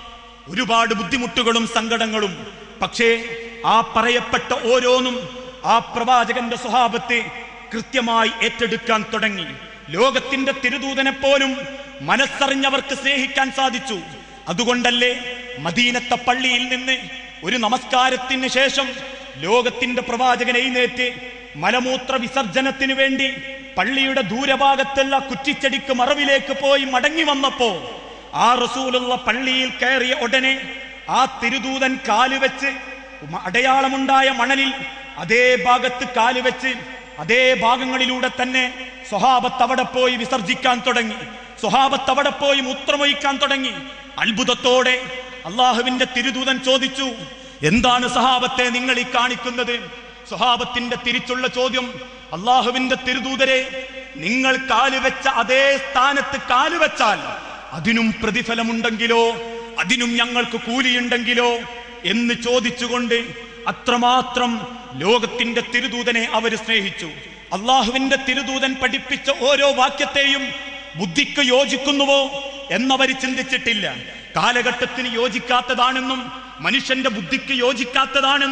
ഒരുപാട് ബുദ്ധിമുട്ടുകളും സങ്കടങ്ങളും പക്ഷേ ആ പറയപ്പെട്ട ഓരോന്നും ആ പ്രവാചകന്റെ സ്വഭാവത്തെ കൃത്യമായി ഏറ്റെടുക്കാൻ തുടങ്ങി ലോകത്തിന്റെ തിരുദൂതനെ പോലും മനസ്സറിഞ്ഞവർക്ക് സ്നേഹിക്കാൻ സാധിച്ചു അതുകൊണ്ടല്ലേ മദീനത്തെ പള്ളിയിൽ നിന്ന് ഒരു നമസ്കാരത്തിന് ശേഷം ലോകത്തിന്റെ പ്രവാചകൻ എഴുന്നേറ്റ് മലമൂത്ര വിസർജനത്തിന് വേണ്ടി പള്ളിയുടെ ദൂരഭാഗത്തുള്ള കുറ്റിച്ചെടിക്ക് മറവിലേക്ക് പോയി മടങ്ങി വന്നപ്പോ ആ റസൂലുള്ള പള്ളിയിൽ കയറിയ ഉടനെ ആ തിരുദൂതൻ കാലുവെച്ച് മ- അടയാളമുണ്ടായ മണലിൽ അതേ ഭാഗത്ത് കാലുവെച്ച് അതേ ഭാഗങ്ങളിലൂടെ തന്നെ സ്വഹാബത്ത് അവിടെ പോയി വിസർജിക്കാൻ തുടങ്ങി സ്വഹാബത്ത് അവിടെ പോയി മൂത്രമൊഴിക്കാൻ തുടങ്ങി അത്ഭുതത്തോടെ അള്ളാഹുവിന്റെ തിരുദൂതൻ ചോദിച്ചു എന്താണ് സഹാബത്തെ നിങ്ങൾ ഈ കാണിക്കുന്നത് സ്വഹാബത്തിന്റെ തിരിച്ചുള്ള ചോദ്യം അള്ളാഹുവിന്റെ തിരുദൂതരെ നിങ്ങൾ കാലുവെച്ച അതേ സ്ഥാനത്ത് കാലുവെച്ചാൽ അതിനും പ്രതിഫലമുണ്ടെങ്കിലോ അതിനും ഞങ്ങൾക്ക് കൂലിയുണ്ടെങ്കിലോ എന്ന് ചോദിച്ചുകൊണ്ട് അത്രമാത്രം ലോകത്തിന്റെ തിരുദൂതനെ അവർ സ്നേഹിച്ചു അള്ളാഹുവിന്റെ തിരുദൂതൻ പഠിപ്പിച്ച ഓരോ വാക്യത്തെയും ബുദ്ധിക്ക് യോജിക്കുന്നുവോ എന്നവർ ചിന്തിച്ചിട്ടില്ല കാലഘട്ടത്തിന് യോജിക്കാത്തതാണെന്നും മനുഷ്യന്റെ ബുദ്ധിക്ക് യോജിക്കാത്തതാണെന്നും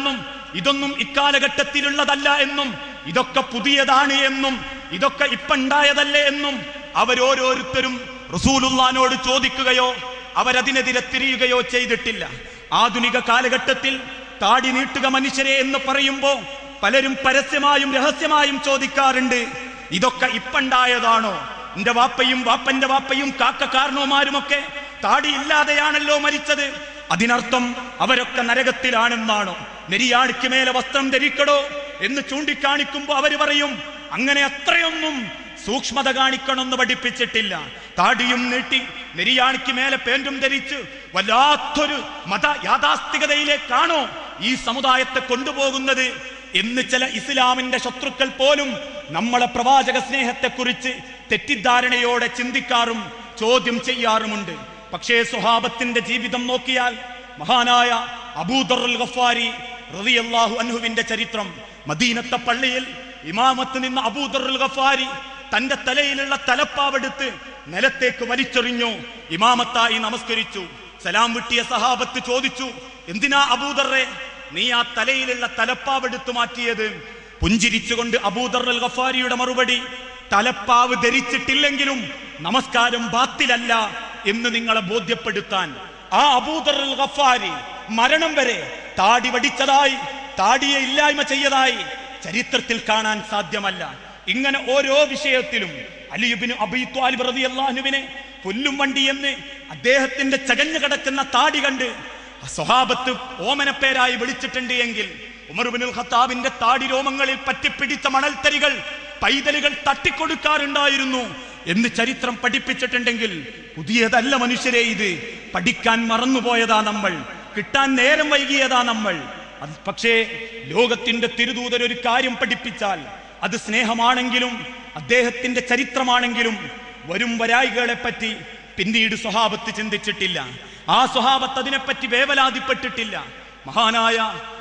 ഇതൊന്നും ഇക്കാലഘട്ടത്തിലുള്ളതല്ല എന്നും ഇതൊക്കെ പുതിയതാണ് എന്നും ഇതൊക്കെ ഇപ്പണ്ടായതല്ലേ എന്നും അവരോരോരുത്തരും റസൂലുള്ളാനോട് ചോദിക്കുകയോ അവരതിനെതിരെ തിരിയുകയോ ചെയ്തിട്ടില്ല ആധുനിക കാലഘട്ടത്തിൽ താടി നീട്ടുക മനുഷ്യരെ എന്ന് പറയുമ്പോ പലരും പരസ്യമായും രഹസ്യമായും ചോദിക്കാറുണ്ട് ഇതൊക്കെ ഇപ്പണ്ടായതാണോ എന്റെ വാപ്പയും വാപ്പന്റെ വാപ്പയും കാക്കക്കാരനോമാരുമൊക്കെ താടി ഇല്ലാതെയാണല്ലോ മരിച്ചത് അതിനർത്ഥം അവരൊക്കെ നരകത്തിലാണെന്നാണോ നെരിയാണിക്ക് മേലെ വസ്ത്രം ധരിക്കടോ എന്ന് ചൂണ്ടിക്കാണിക്കുമ്പോ അവര് പറയും അങ്ങനെ അത്രയൊന്നും സൂക്ഷ്മത കാണിക്കണമെന്ന് പഠിപ്പിച്ചിട്ടില്ല താടിയും നീട്ടി നെരിയാണിക്ക് മേലെ പേന്റും ധരിച്ച് വല്ലാത്തൊരു മത യാഥാസ്ഥികതയിലേക്കാണോ ഈ സമുദായത്തെ കൊണ്ടുപോകുന്നത് എന്ന് ചില ഇസ്ലാമിന്റെ ശത്രുക്കൾ പോലും നമ്മളെ പ്രവാചക സ്നേഹത്തെക്കുറിച്ച് തെറ്റിദ്ധാരണയോടെ ചിന്തിക്കാറും ചോദ്യം ചെയ്യാറുമുണ്ട് പക്ഷേ സ്വഹാബത്തിന്റെ ജീവിതം നോക്കിയാൽ മഹാനായ അബൂദറുൽ ഗഫാരി റളിയല്ലാഹു അൻഹുവിന്റെ ചരിത്രം മദീനത്തെ പള്ളിയിൽ ഇമാമത്ത് നിന്ന് അബൂദറുൽ ഗഫാരി തന്റെ തലയിലുള്ള തലപ്പാവെടുത്ത് നിലത്തേക്ക് വലിച്ചെറിഞ്ഞു ഇമാമത്തായി നമസ്കരിച്ചു സലാം വിട്ടിയ സഹാബത്ത് ചോദിച്ചു എന്തിനാ അബൂദറെ നീ ആ തലയിലുള്ള തലപ്പാവെടുത്ത് മാറ്റിയത് പുഞ്ചിരിച്ചുകൊണ്ട് അബൂദറുൽ ഗഫാരിയുടെ മറുപടി തലപ്പാവ് ധരിച്ചിട്ടില്ലെങ്കിലും നമസ്കാരം ബാത്തിലല്ല എന്ന് നിങ്ങളെ ബോധ്യപ്പെടുത്താൻ ആ അബൂദറുൽ ഗഫാരി മരണം വരെ താടി വടിച്ചതായി താടിയെ ഇല്ലായ്മ ചെയ്തതായി ചരിത്രത്തിൽ കാണാൻ സാധ്യമല്ല ഇങ്ങനെ ഓരോ വിഷയത്തിലും അലിയുബിന് അബീ ത്വാലിബ് റളിയല്ലാഹുവിനെ പുല്ലും വണ്ടി എന്ന് അദ്ദേഹത്തിന്റെ ചകഞ്ഞു കിടക്കുന്ന താടി കണ്ട് സ്വഹാബത്ത് ഓമനപ്പേരായി വിളിച്ചിട്ടുണ്ട് എങ്കിൽ ഉമർബിനുൽ ഖത്താബിന്റെ താടി രോമങ്ങളിൽ പറ്റിപ്പിടിച്ച മണൽത്തരികൾ പൈതലുകൾ തട്ടിക്കൊടുക്കാറുണ്ടായിരുന്നു എന്ന് ചരിത്രം പഠിപ്പിച്ചിട്ടുണ്ടെങ്കിൽ പുതിയതല്ല മനുഷ്യരെ ഇത് പഠിക്കാൻ മറന്നുപോയതാ നമ്മൾ കിട്ടാൻ നേരം വൈകിയതാ നമ്മൾ അത് പക്ഷേ ലോകത്തിന്റെ തിരുദൂതർ ഒരു കാര്യം പഠിപ്പിച്ചാൽ അത് സ്നേഹമാണെങ്കിലും അദ്ദേഹത്തിന്റെ ചരിത്രമാണെങ്കിലും വരും വരായികളെ പറ്റി പിന്നീട് സ്വഹാബത്ത് ചിന്തിച്ചിട്ടില്ല ആ സ്വഹാബത്ത് അതിനെപ്പറ്റി വേവലാതിപ്പെട്ടിട്ടില്ല മഹാനായ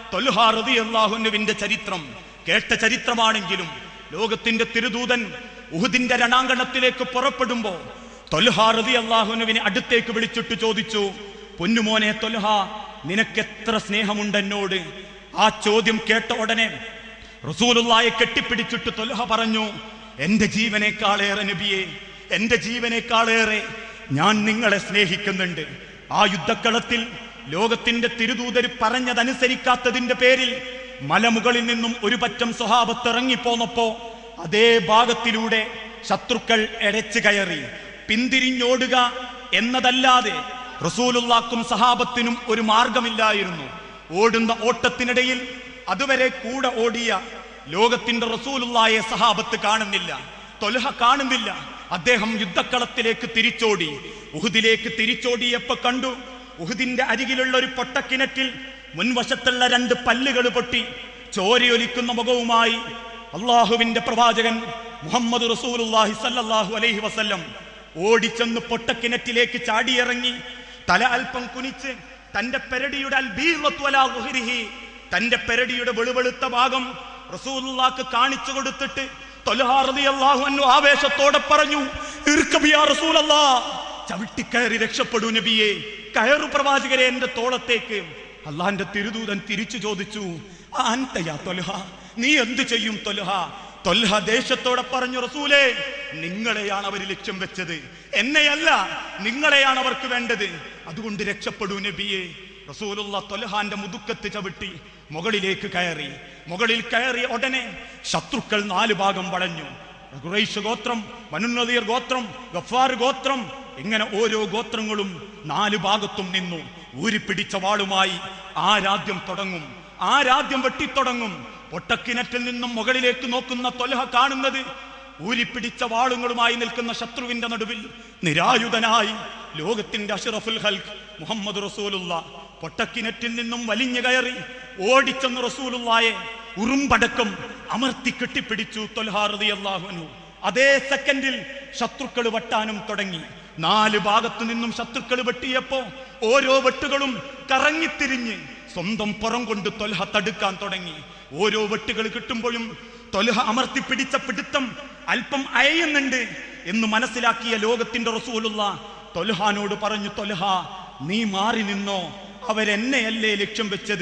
തൊൽഹാറുവിന്റെ ചരിത്രം കേട്ട ചരിത്രമാണെങ്കിലും ലോകത്തിന്റെ തിരുദൂതൻ ഉഹുദിന്റെ രണാങ്കണത്തിലേക്ക് പുറപ്പെടുമ്പോ തൊൽഹാറുദി അള്ളാഹുനുവിനെ അടുത്തേക്ക് വിളിച്ചിട്ട് ചോദിച്ചു പൊന്നുമോനെ തൊൽഹ നിനക്കെത്ര സ്നേഹമുണ്ട് എന്നോട് ആ ചോദ്യം കേട്ട ഉടനെ റസൂലുള്ളായെ കെട്ടിപ്പിടിച്ചിട്ട് തൊൽഹ പറഞ്ഞു എന്റെ ജീവനേക്കാളേറെ നബിയെ എന്റെ ജീവനേക്കാളേറെ ഞാൻ നിങ്ങളെ സ്നേഹിക്കുന്നുണ്ട് ആ യുദ്ധക്കളത്തിൽ ലോകത്തിന്റെ തിരുദൂതർ പറഞ്ഞതനുസരിക്കാത്തതിന്റെ പേരിൽ മലമുകളിൽ നിന്നും ഒരു പറ്റം സ്വഹാബത്ത് ഇറങ്ങിപ്പോന്നപ്പോ അതേ ഭാഗത്തിലൂടെ ശത്രുക്കൾ എരച്ചു കയറി പിന്തിരിഞ്ഞോടുക എന്നതല്ലാതെ റസൂലുള്ളാക്കും സഹാബത്തിനും ഒരു മാർഗമില്ലായിരുന്നു ഓടുന്ന ഓട്ടത്തിനിടയിൽ അതുവരെ കൂടെ ഓടിയ ലോകത്തിന്റെ റസൂലുള്ളായെ സഹാബത്ത് കാണുന്നില്ല തൊലഹ കാണുന്നില്ല അദ്ദേഹം യുദ്ധക്കളത്തിലേക്ക് തിരിച്ചോടി ഉഹുദിലേക്ക് തിരിച്ചോടിയപ്പോ കണ്ടു ഉഹുദിന്റെ അരികിലുള്ള ഒരു പൊട്ടക്കിണറ്റിൽ മുൻവശത്തുള്ള രണ്ട് പല്ലുകൾ പൊട്ടി ചോരയൊലിക്കുന്ന മുഖവുമായി അള്ളാഹുവിന്റെ പ്രവാചകൻ മുഹമ്മദ് റസൂലുള്ളാഹി സല്ലല്ലാഹു അലൈഹി വസല്ലം ഓടിച്ചെന്ന് പൊട്ടക്കിണറ്റിലേക്ക് ചാടിയിറങ്ങി തല അല്പം കുനിച്ച് തന്റെ പെരടിയുടെ അൽബീറത്തു അലാ ളുഹ്രിഹി, തന്റെ പെരടിയുടെ വെളുവെളുത്ത ഭാഗം റസൂലുള്ളാക്ക് കാണിച്ചു കൊടുത്തിട്ട് തൊൽഹാ റളിയല്ലാഹു അൻഹു ആവേശത്തോടെ പറഞ്ഞു "ഇർക്കബ് യാ റസൂലല്ലാ." ചവിട്ടിക്കയറി രക്ഷപ്പെടൂ നബിയെ കയറു പ്രവാചകരെ എന്റെ തോളത്തേക്ക് അള്ളാന്റെ തിരുദൂതൻ തിരിച്ചു ചോദിച്ചു "ആ അൻതയാ തൊൽഹ നീ എന്തു ചെയ്യും തൊൽഹ തൊൽഹ ദേശത്തോടെ പറഞ്ഞു റസൂലേ നിങ്ങളെയാണ് അവർ ലക്ഷ്യം വെച്ചത് എന്നെയല്ല നിങ്ങളെയാണ് അവർക്ക് വേണ്ടത് അതുകൊണ്ട് രക്ഷപ്പെടൂ നബിയെ റസൂലുള്ള തൊൽഹാന്റെ മുതുക്കത്ത് ചവിട്ടി മുകളിലേക്ക് കയറി മുകളിൽ കയറിയ ഉടനെ ശത്രുക്കൾ നാല് ഭാഗം വളഞ്ഞു ഖുറൈശ് ഗോത്രം മനുനദീർ ഗോത്രം ഗഫാർ ഗോത്രം ഇങ്ങനെ ഓരോ ഗോത്രങ്ങളും നാല് ഭാഗത്തും നിന്നു ഊരിപ്പിടിച്ച വാളുമായി ആരാദ്യം തുടങ്ങും ആരാദ്യം വെട്ടിത്തുടങ്ങും ഒട്ടക്കിണറ്റിൽ നിന്നും മുകളിലേക്ക് നോക്കുന്ന തൊലഹ കാണുന്നത് ഊരിപ്പിടിച്ച വാളുകളുമായി നിൽക്കുന്ന ശത്രുവിന്റെ നടുവിൽ നിരായുധനായി ലോകത്തിന്റെ അഷറഫുൽ ഹൽക്ക് മുഹമ്മദ് റസൂലുള്ള പൊട്ടക്കിണറ്റിൽ നിന്നും വലിഞ്ഞു കയറി ഓടിച്ചെന്ന് റസൂലുള്ളായെ ഉറുമ്പടക്കം അമർത്തി കെട്ടിപ്പിടിച്ചു തൊൽഹാറതി അള്ളാഹുനു അതേ സെക്കൻഡിൽ ശത്രുക്കൾ വെട്ടാനും തുടങ്ങി നാല് ഭാഗത്തു നിന്നും ശത്രുക്കൾ വെട്ടിയപ്പോ ഓരോ വെട്ടുകളും കറങ്ങിത്തിരിഞ്ഞ് സ്വന്തം പുറം കൊണ്ട് തൊൽഹ തടുക്കാൻ തുടങ്ങി ഓരോ വെട്ടുകൾ കിട്ടുമ്പോഴും തൊൽഹ അമർത്തി പിടിച്ച പിടുത്തം അല്പം അയയുന്നുണ്ട് എന്ന് മനസ്സിലാക്കിയ ലോകത്തിന്റെ റസൂലുള്ള തൊൽഹാനോട് പറഞ്ഞു തൊൽഹ നീ മാറി നിന്നോ അവരെന്നെയല്ലേ ലക്ഷ്യം വെച്ചത്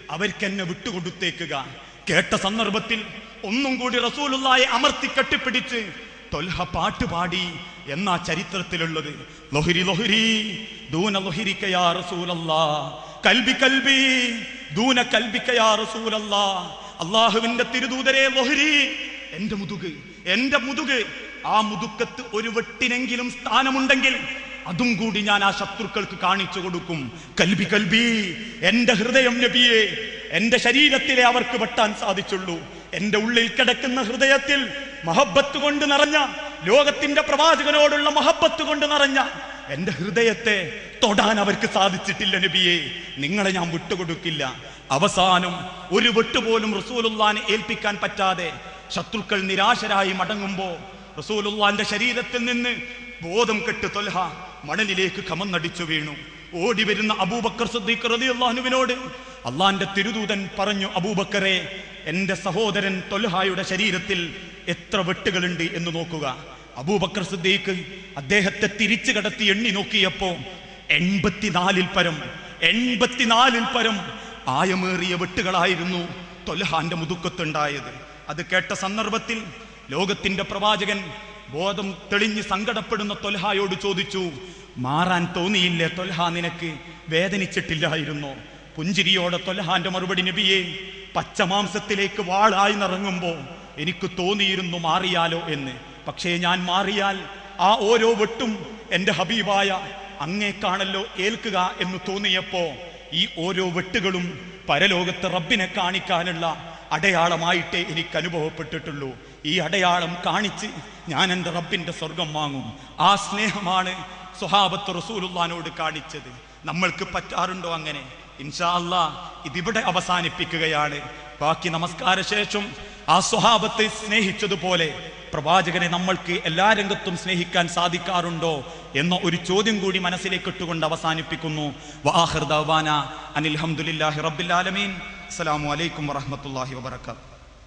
അവർക്ക് എന്നെ വിട്ടുകൊടുത്തേക്കുക കേട്ട സന്ദർഭത്തിൽ ഒന്നും കൂടി റസൂലുള്ളായെ അമർത്തി കെട്ടിപ്പിടിച്ച് തൊൽഹ പാട്ടുപാടി എന്നാ ചരിത്രത്തിലുള്ളത് ലൊഹിരി ലൊഹിരി ദൂന ലൊഹിരിക്കയാ റസൂലല്ലാ കൽബി കൽബി ദൂന കൽബിക്കയാ റസൂലല്ലാ അള്ളാഹുവിന്റെ തിരുദൂതരെ ലൊഹിരി എന്റെ മുതുക് എന്റെ മുതുക് ആ മുതുക്കത്ത് ഒരു വെട്ടിനെങ്കിലും സ്ഥാനമുണ്ടെങ്കിൽ അതും കൂടി ഞാൻ ആ ശത്രുക്കൾക്ക് കാണിച്ചു കൊടുക്കും കൽബി കൽബി എന്റെ ഹൃദയം നബിയെ എന്റെ ശരീരത്തിലെ അവർക്ക് വെട്ടാൻ സാധിച്ചുള്ളൂ എന്റെ ഉള്ളിൽ കിടക്കുന്ന ഹൃദയത്തിൽ മഹബത്ത് കൊണ്ട് നിറഞ്ഞ ലോകത്തിന്റെ പ്രവാചകനോടുള്ള മഹബത്ത് കൊണ്ട് നിറഞ്ഞ എന്റെ ഹൃദയത്തെ തൊടാൻ അവർക്ക് സാധിച്ചിട്ടില്ല നബിയെ നിങ്ങളെ ഞാൻ വിട്ടുകൊടുക്കില്ല അവസാനം ഒരു വെട്ടുപോലും റസൂലുള്ളാനെ ഏൽപ്പിക്കാൻ പറ്റാതെ ശത്രുക്കൾ നിരാശരായി മടങ്ങുമ്പോ റസൂലുള്ളാന്റെ ശരീരത്തിൽ നിന്ന് ബോധം കെട്ട് തൊൽഹ മണലിലേക്ക് കമന്നടിച്ചു വീണു ഓടി വരുന്ന അബൂബക്കർ സിദ്ദീഖ് റളിയല്ലാഹുവിനോട് അള്ളാന്റെ തിരുദൂതൻ പറഞ്ഞു അബൂബക്കറെ എന്റെ സഹോദരൻ തൊൽഹായുടെ ശരീരത്തിൽ എത്ര വെട്ടുകളുണ്ട് എന്ന് നോക്കുക അബൂബക്കർ സിദ്ദീഖ് അദ്ദേഹത്തെ തിരിച്ചു കടത്തി എണ്ണി നോക്കിയപ്പോ എൺപത്തിനാലിൽ പരം എൺപത്തിനാലിൽ പരം ആയമേറിയ വെട്ടുകളായിരുന്നു തൊൽഹാന്റെ മുതുക്കത്തുണ്ടായത് അത് കേട്ട സന്ദർഭത്തിൽ ലോകത്തിന്റെ പ്രവാചകൻ ബോധം തെളിഞ്ഞ് സങ്കടപ്പെടുന്ന തൊൽഹായോട് ചോദിച്ചു മാറാൻ തോന്നിയില്ലേ തൊൽഹ നിനക്ക് വേദനിച്ചിട്ടില്ലായിരുന്നോ പുഞ്ചിരിയോടെ തൊൽഹാന്റെ മറുപടി നബിയെ പച്ചമാംസത്തിലേക്ക് വാളായി നിറങ്ങുമ്പോ എനിക്ക് തോന്നിയിരുന്നു മാറിയാലോ എന്ന് പക്ഷേ ഞാൻ മാറിയാൽ ആ ഓരോ വെട്ടും എന്റെ ഹബീബായ അങ്ങേക്കാണല്ലോ ഏൽക്കുക എന്ന് തോന്നിയപ്പോ ഈ ഓരോ വെട്ടുകളും പരലോകത്ത് റബ്ബിനെ കാണിക്കാനുള്ള അടയാളമായിട്ടേ എനിക്ക് അനുഭവപ്പെട്ടിട്ടുള്ളൂ ഈ അടയാളം കാണിച്ച് ഞാൻ എൻ്റെ റബ്ബിന്റെ സ്വർഗം വാങ്ങും ആ സ്നേഹമാണ് സ്വഹാബത്ത് റസൂലുള്ളാനോട് കാണിച്ചത് നമ്മൾക്ക് പറ്റാറുണ്ടോ അങ്ങനെ ഇൻഷാ അല്ലാ ഇതിവിടെ അവസാനിപ്പിക്കുകയാണ് ബാക്കി നമസ്കാര ശേഷം ആ സ്വഹാബത്തെ സ്നേഹിച്ചതുപോലെ പ്രവാചകനെ നമ്മൾക്ക് എല്ലാ രംഗത്തും സ്നേഹിക്കാൻ സാധിക്കാറുണ്ടോ എന്ന ഒരു ചോദ്യം കൂടി മനസ്സിലേക്ക് ഇട്ടുകൊണ്ട് അവസാനിപ്പിക്കുന്നു വആഖിർ ദഅവാന അനിൽ ഹംദുലില്ലാഹി റബ്ബിൽ ആലമീൻ അസ്സലാമു അലൈക്കും വറഹ്മത്തുള്ളാഹി വബറകാത്ത്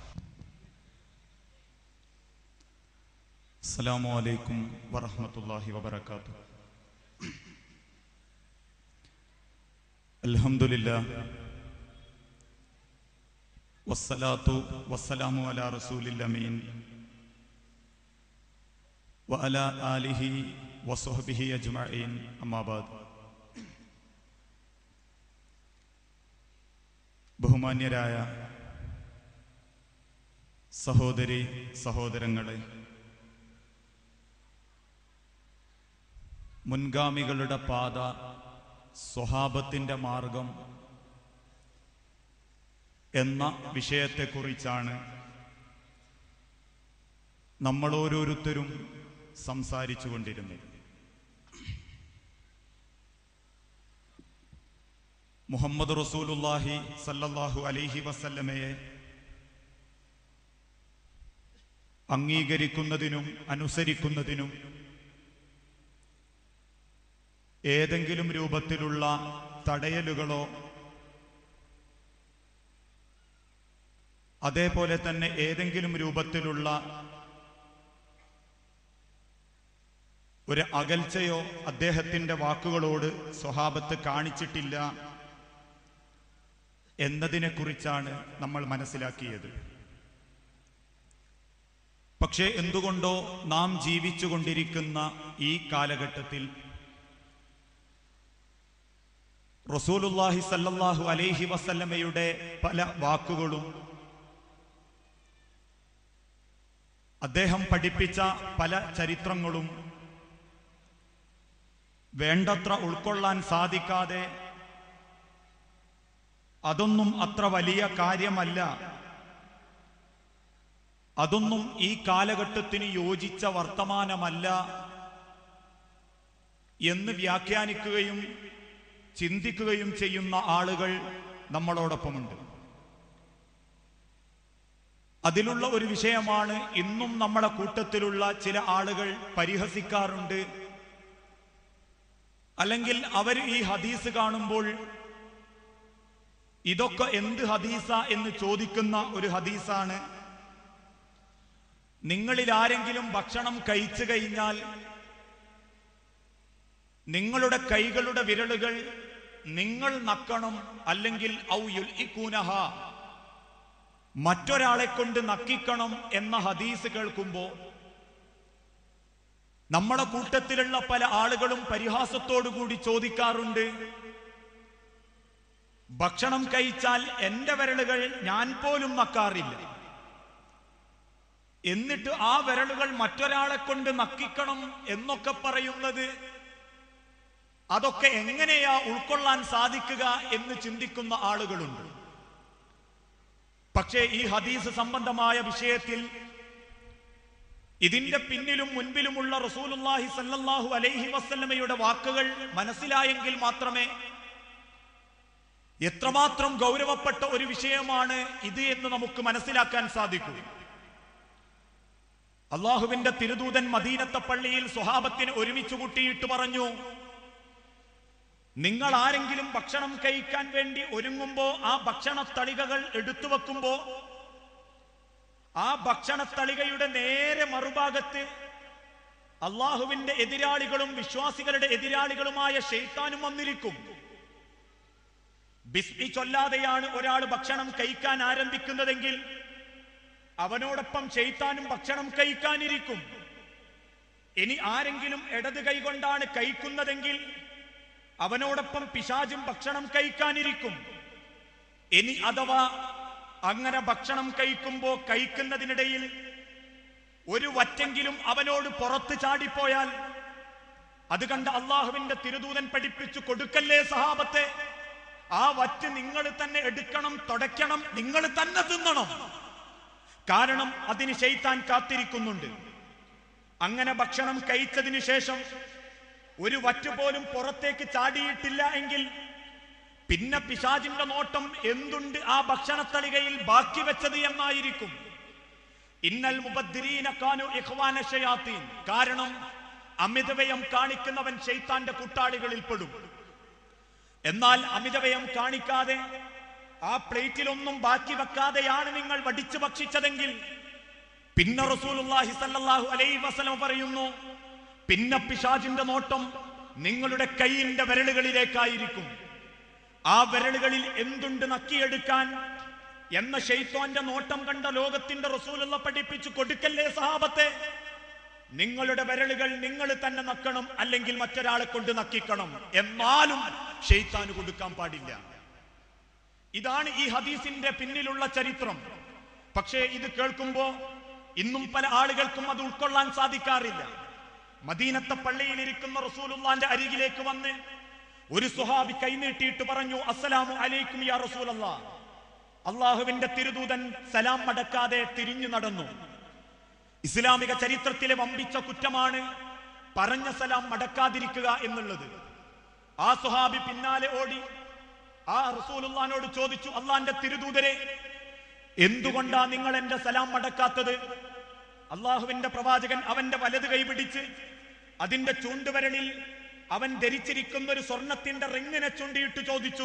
അസ്സലാമു അലൈക്കും വറഹ്മത്തുള്ളാഹി വബറകാത്ത് അൽഹംദുലില്ലാഹ് വസ്സലാത്തു വസ്സലാമു അലാ റസൂലിൽ അമീൻ വഅലാ ആലിഹി വസ്വഹ്ബിഹി അജ്മഈൻ അമ്മാ ബാദ് ബഹുമാന്യരായ സഹോദരി സഹോദരങ്ങളെ മുൻഗാമികളുടെ പാത സ്വഹാബത്തിന്റെ മാർഗം എന്ന വിഷയത്തെക്കുറിച്ചാണ് നമ്മൾ ഓരോരുത്തരും സംസാരിച്ചു കൊണ്ടിരുന്നത് മുഹമ്മദ് റസൂലുല്ലാഹി സല്ലല്ലാഹു അലൈഹി വസല്ലമയെ അംഗീകരിക്കുന്നതിനും അനുസരിക്കുന്നതിനും ഏതെങ്കിലും രൂപത്തിലുള്ള തടയലുകളോ അതേപോലെ തന്നെ ഏതെങ്കിലും രൂപത്തിലുള്ള ഒരു അകൽച്ചയോ അദ്ദേഹത്തിന്റെ വാക്കുകളോട് സ്വഹാബത്ത് കാണിച്ചിട്ടില്ല എന്നതിനെക്കുറിച്ചാണ് നമ്മൾ മനസ്സിലാക്കിയത് പക്ഷേ എന്തുകൊണ്ടോ നാം ജീവിച്ചുകൊണ്ടിരിക്കുന്ന ഈ കാലഘട്ടത്തിൽ റസൂലുല്ലാഹി സല്ലല്ലാഹു അലൈഹി വസല്ലമയുടെ പല വാക്കുകളും അദ്ദേഹം പഠിപ്പിച്ച പല ചരിത്രങ്ങളും വേണ്ടത്ര ഉൾക്കൊള്ളാൻ സാധിക്കാതെ അതൊന്നും അത്ര വലിയ കാര്യമല്ല അതൊന്നും ഈ കാലഘട്ടത്തിന് യോജിച്ച വർത്തമാനമല്ല എന്ന് വ്യാഖ്യാനിക്കുകയും ചിന്തിക്കുകയും ചെയ്യുന്ന ആളുകൾ നമ്മളോടൊപ്പമുണ്ട് അതിലുള്ള ഒരു വിഷയമാണ് ഇന്നും നമ്മളെ കൂട്ടത്തിലുള്ള ചില ആളുകൾ പരിഹസിക്കാറുണ്ട് അല്ലെങ്കിൽ അവർ ഈ ഹദീസ് കാണുമ്പോൾ ഇതൊക്കെ എന്ത് ഹദീസ എന്ന് ചോദിക്കുന്ന ഒരു ഹദീസാണ് നിങ്ങളിൽ ആരെങ്കിലും ഭക്ഷണം കഴിച്ചു കഴിഞ്ഞാൽ നിങ്ങളുടെ കൈകളുടെ വിരലുകൾ നിങ്ങൾ നക്കണം അല്ലെങ്കിൽ ഔ യുൽഇക്കൂനഹ മറ്റൊരാളെ കൊണ്ട് നക്കിക്കണം എന്ന ഹദീസ് കേൾക്കുമ്പോ നമ്മുടെ കൂട്ടത്തിലുള്ള പല ആളുകളും പരിഹാസത്തോടു കൂടി ചോദിക്കാറുണ്ട് ഭക്ഷണം കഴിച്ചാൽ എന്റെ വിരലുകൾ ഞാൻ പോലും നക്കാറില്ല എന്നിട്ട് ആ വിരലുകൾ മറ്റൊരാളെ കൊണ്ട് നക്കിക്കണം എന്നൊക്കെ പറയുന്നത് അതൊക്കെ എങ്ങനെയാ ഉൾക്കൊള്ളാൻ സാധിക്കുക എന്ന് ചിന്തിക്കുന്ന ആളുകളുണ്ട് പക്ഷേ ഈ ഹദീസ് സംബന്ധമായ വിഷയത്തിൽ ഇതിന്റെ പിന്നിലും മുൻപിലുമുള്ള റസൂലുള്ളാഹി സല്ലല്ലാഹു അലൈഹി വസല്ലമയുടെ വാക്കുകൾ മനസ്സിലായെങ്കിൽ മാത്രമേ എത്രമാത്രം ഗൗരവപ്പെട്ട ഒരു വിഷയമാണ് ഇത് എന്ന് നമുക്ക് മനസ്സിലാക്കാൻ സാധിക്കൂ അള്ളാഹുവിന്റെ തിരുദൂതൻ മദീനത്തെ പള്ളിയിൽ സ്വഹാബത്തിന് ഒരുമിച്ച് കൂട്ടിയിട്ട് പറഞ്ഞു നിങ്ങൾ ആരെങ്കിലും ഭക്ഷണം കഴിക്കാൻ വേണ്ടി ഒരുങ്ങുമ്പോ ആ ഭക്ഷണ തളികകൾ എടുത്തു വെക്കുമ്പോ ആ ഭക്ഷണ തളികയുടെ നേരെ മറുഭാഗത്ത് അള്ളാഹുവിന്റെ എതിരാളികളും വിശ്വാസികളുടെ എതിരാളികളുമായ ഷെയ്ത്താനും വന്നിരിക്കും ബിസ്മി ചൊല്ലാതെയാണ് ഒരാൾ ഭക്ഷണം കഴിക്കാൻ ആരംഭിക്കുന്നതെങ്കിൽ അവനോടൊപ്പം ഷെയ്ത്താനും ഭക്ഷണം കഴിക്കാനിരിക്കും ഇനി ആരെങ്കിലും ഇടത് കൈകൊണ്ടാണ് കഴിക്കുന്നതെങ്കിൽ അവനോടൊപ്പം പിശാചും ഭക്ഷണം കഴിക്കാനിരിക്കും ഇനി അഥവാ അങ്ങനെ ഭക്ഷണം കഴിക്കുമ്പോ കഴിക്കുന്നതിനിടയിൽ ഒരു വറ്റെങ്കിലും അവനോട് പുറത്ത് ചാടിപ്പോയാൽ അത് കണ്ട് അള്ളാഹുവിന്റെ തിരുദൂതൻ പഠിപ്പിച്ചു കൊടുക്കല്ലേ സഹാബത്തെ ആ വറ്റ് നിങ്ങൾ തന്നെ എടുക്കണം തുടയ്ക്കണം നിങ്ങൾ തന്നെ തിന്നണം കാരണം അതിന് ശൈത്താൻ കാത്തിരിക്കുന്നുണ്ട് അങ്ങനെ ഭക്ഷണം കഴിച്ചതിന് ശേഷം ഒരു വറ്റ് പോലും പുറത്തേക്ക് ചാടിയിട്ടില്ല എങ്കിൽ പിന്നെ പിശാചിന്റെ നോട്ടം എന്തുണ്ട് ആ ഭക്ഷണത്തളികയിൽ ബാക്കി വെച്ചത് എന്നായിരിക്കും ഇന്നൽ മുബദ്ദിരീന കാനു ഇഖ്വാന ശയാത്തീൻ കാരണം അമിതവ്യയം കാണിക്കുന്നവൻ ശൈത്താന്റെ കൂട്ടാളികളിൽ പെടും എന്നാൽ അമിതവ്യയം കാണിക്കാതെ ആ പ്ലേറ്റിലൊന്നും ബാക്കി വെക്കാതെയാണ് നിങ്ങൾ വടിച്ചു ഭക്ഷിച്ചതെങ്കിൽ പിന്നെ റസൂലുള്ളാഹി സല്ലല്ലാഹു അലൈഹി വസല്ലം പറയുന്നു പിന്നെ പിശാചിന്റെ നോട്ടം നിങ്ങളുടെ കൈയിന്റെ വിരലുകളിലേക്കായിരിക്കും ആ വിരലുകളിൽ എന്തുണ്ട് നക്കിയെടുക്കാൻ എന്ന ഷെയ്ത്തോന്റെ നോട്ടം കണ്ട ലോകത്തിന്റെ റസൂലുള്ള പഠിപ്പിച്ചു കൊടുക്കല്ലേ സഹാബത്തെ നിങ്ങളുടെ വിരലുകൾ നിങ്ങൾ തന്നെ നക്കണം അല്ലെങ്കിൽ മറ്റൊരാളെ കൊണ്ട് നക്കിക്കണം എന്നാലും ഷെയ്ത്താന് കൊടുക്കാൻ പാടില്ല ഇതാണ് ഈ ഹദീസിന്റെ പിന്നിലുള്ള ചരിത്രം പക്ഷേ ഇത് കേൾക്കുമ്പോ ഇന്നും പല ആളുകൾക്കും അത് ഉൾക്കൊള്ളാൻ സാധിക്കാറില്ല മദീനത്തെ പള്ളിയിൽ ഇരിക്കുന്ന റസൂലുള്ളാന്റെ അരികിലേക്ക് വന്ന് ഒരു സുഹാബി കൈനീട്ടിയിട്ട് പറഞ്ഞു അസ്സലാമു അലൈക്കും യാ റസൂലല്ലാ അള്ളാഹുവിന്റെ തിരുദൂതൻ സലാം മടക്കാതെ തിരിഞ്ഞു നടന്നു ഇസ്ലാമിക ചരിത്രത്തിലെ വമ്പിച്ച കുറ്റമാണ് പറഞ്ഞ സലാം മടക്കാതിരിക്കുക എന്നുള്ളത് ആ സുഹാബി പിന്നാലെ ഓടി ആ റസൂലുള്ളാനോട് ചോദിച്ചു അള്ളാന്റെ തിരുദൂതരെ എന്തുകൊണ്ടാ നിങ്ങൾ എന്റെ സലാം മടക്കാത്തത് അള്ളാഹുവിന്റെ പ്രവാചകൻ അവന്റെ വലത് കൈ പിടിച്ച് അതിന്റെ ചൂണ്ടുവരലിൽ അവൻ ധരിച്ചിരിക്കുന്ന ഒരു സ്വർണത്തിന്റെ റിങ്ങിനെ ചൂണ്ടിയിട്ട് ചോദിച്ചു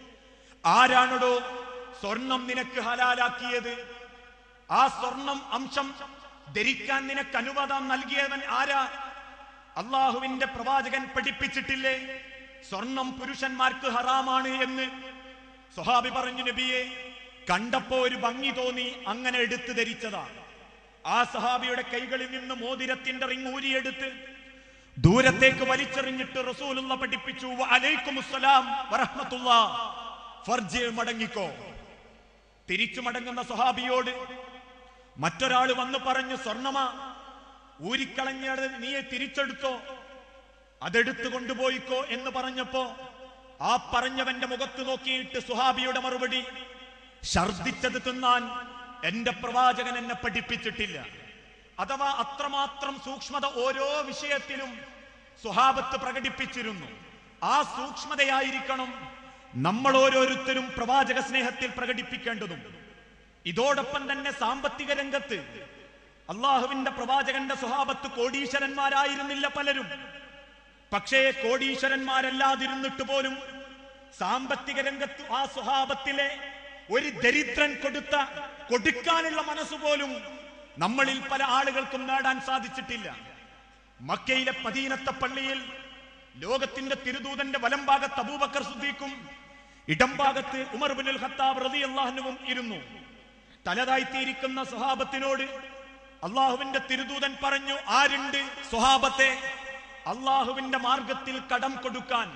ആരാണടോ സ്വർണം നിനക്ക് ഹലാലാക്കിയത് ആ സ്വർണം അംശം ധരിക്കാൻ നിനക്ക് അനുവാദം നൽകിയവൻ ആരാ അള്ളാഹുവിന്റെ പ്രവാചകൻ പഠിപ്പിച്ചിട്ടില്ലേ സ്വർണം പുരുഷന്മാർക്ക് ഹറാമാണ് എന്ന് സ്വഹാബി പറഞ്ഞു നബിയെ കണ്ടപ്പോ ഒരു ഭംഗി തോന്നി അങ്ങനെ എടുത്തു ധരിച്ചതാ ആ സഹാബിയുടെ കൈകളിൽ നിന്ന് മോതിരത്തിന്റെ റിങ് ഊരിയെടുത്ത് ദൂരത്തേക്ക് വലിച്ചെറിഞ്ഞിട്ട് റസൂലുള്ള പഠിപ്പിച്ചു അലൈക്കുമുസ്സലാം വറഹ്മത്തുള്ള ഫർജ് മടങ്ങിക്കോ തിരിച്ചു മടങ്ങുന്ന സ്വഹാബിയോട് മറ്റൊരാൾ വന്ന് പറഞ്ഞു സ്വർണമാ ഊരിക്കളഞ്ഞത് നീ തിരിച്ചെടുത്തോ അതെടുത്തു കൊണ്ടുപോയിക്കോ എന്ന് പറഞ്ഞപ്പോ ആ പറഞ്ഞവന്റെ മുഖത്ത് നോക്കിയിട്ട് സുഹാബിയുടെ മറുപടി ഛർദിച്ചത് തിന്നാൻ എന്റെ പ്രവാചകൻ എന്നെ പഠിപ്പിച്ചിട്ടില്ല അഥവാ അത്രമാത്രം സൂക്ഷ്മത ഓരോ വിഷയത്തിലും സുഹാബത്ത് പ്രകടിപ്പിച്ചിരുന്നു ആ സൂക്ഷ്മതയായിരിക്കണം നമ്മൾ ഓരോരുത്തരും പ്രവാചക സ്നേഹത്തിൽ പ്രകടിപ്പിക്കേണ്ടതും ഇതോടൊപ്പം തന്നെ സാമ്പത്തിക രംഗത്ത് അള്ളാഹുവിന്റെ പ്രവാചകന്റെ സ്വഭാവത്ത് കോടീശ്വരന്മാരായിരുന്നില്ല പലരും പക്ഷേ കോടീശ്വരന്മാരല്ലാതിരുന്നിട്ട് പോലും സാമ്പത്തിക രംഗത്ത് ആ സ്വഭാവത്തിലെ ഒരു ദരിദ്രൻ കൊടുത്ത കൊടുക്കാനുള്ള മനസ്സ് പോലും നമ്മളിൽ പല ആളുകൾക്കും നേടാൻ സാധിച്ചിട്ടില്ല മക്കയിലെ പതീനത്തെ പള്ളിയിൽ ലോകത്തിന്റെ തിരുദൂതന്റെ വലം ഭാഗത്ത് അബൂബക്കർ സുദ്ദീഖും ഇടം ഭാഗത്ത് ഉമർ ബിനുൽ ഖത്താബ് റളിയല്ലാഹുവും ഇരുന്നു തലതായിത്തിയിരിക്കുന്ന സ്വഹാബത്തിനോട് അള്ളാഹുവിന്റെ തിരുദൂതൻ പറഞ്ഞു ആരുണ്ട് സ്വഹാബത്തെ അള്ളാഹുവിന്റെ മാർഗത്തിൽ കടം കൊടുക്കാൻ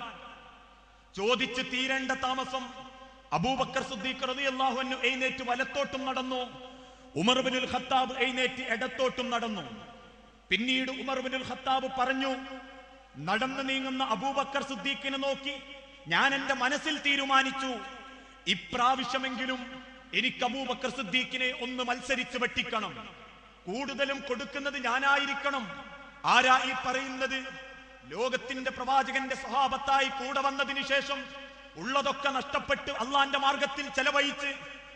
ചോദിച്ച് തീരേണ്ട താമസം അബൂബക്കർ സുദ്ദീഖ് റളിയല്ലാഹു അൻഹു എഴുന്നേറ്റ് വലത്തോട്ടും നടന്നു ഉമർ ബിനുൽ ഖത്താബ് എഴുന്നേറ്റ് ഇടത്തോട്ടും നടന്നു പിന്നീട് ഉമർ ബിനുൽ ഖത്താബ് പറഞ്ഞു നടന്നു നീങ്ങുന്ന അബൂബക്കർ സുദ്ദീഖിനെ നോക്കി ഞാൻ എന്റെ മനസ്സിൽ തീരുമാനിച്ചു ഇപ്രാവശ്യമെങ്കിലും എനിക്ക് അബൂബക്കർ സിദ്ദീഖിനെ ഒന്ന് മത്സരിച്ച് വെട്ടിക്കണം കൂടുതലും കൊടുക്കുന്നത് ഞാനായിരിക്കണം ആരാ ഈ പറയുന്നത് ലോകത്തിന്റെ പ്രവാചകന്റെ സ്വഭാവത്തായി കൂടെ വന്നതിന് ശേഷം ഉള്ളതൊക്കെ നഷ്ടപ്പെട്ട് അള്ളാന്റെ മാർഗത്തിൽ ചെലവഴിച്ച്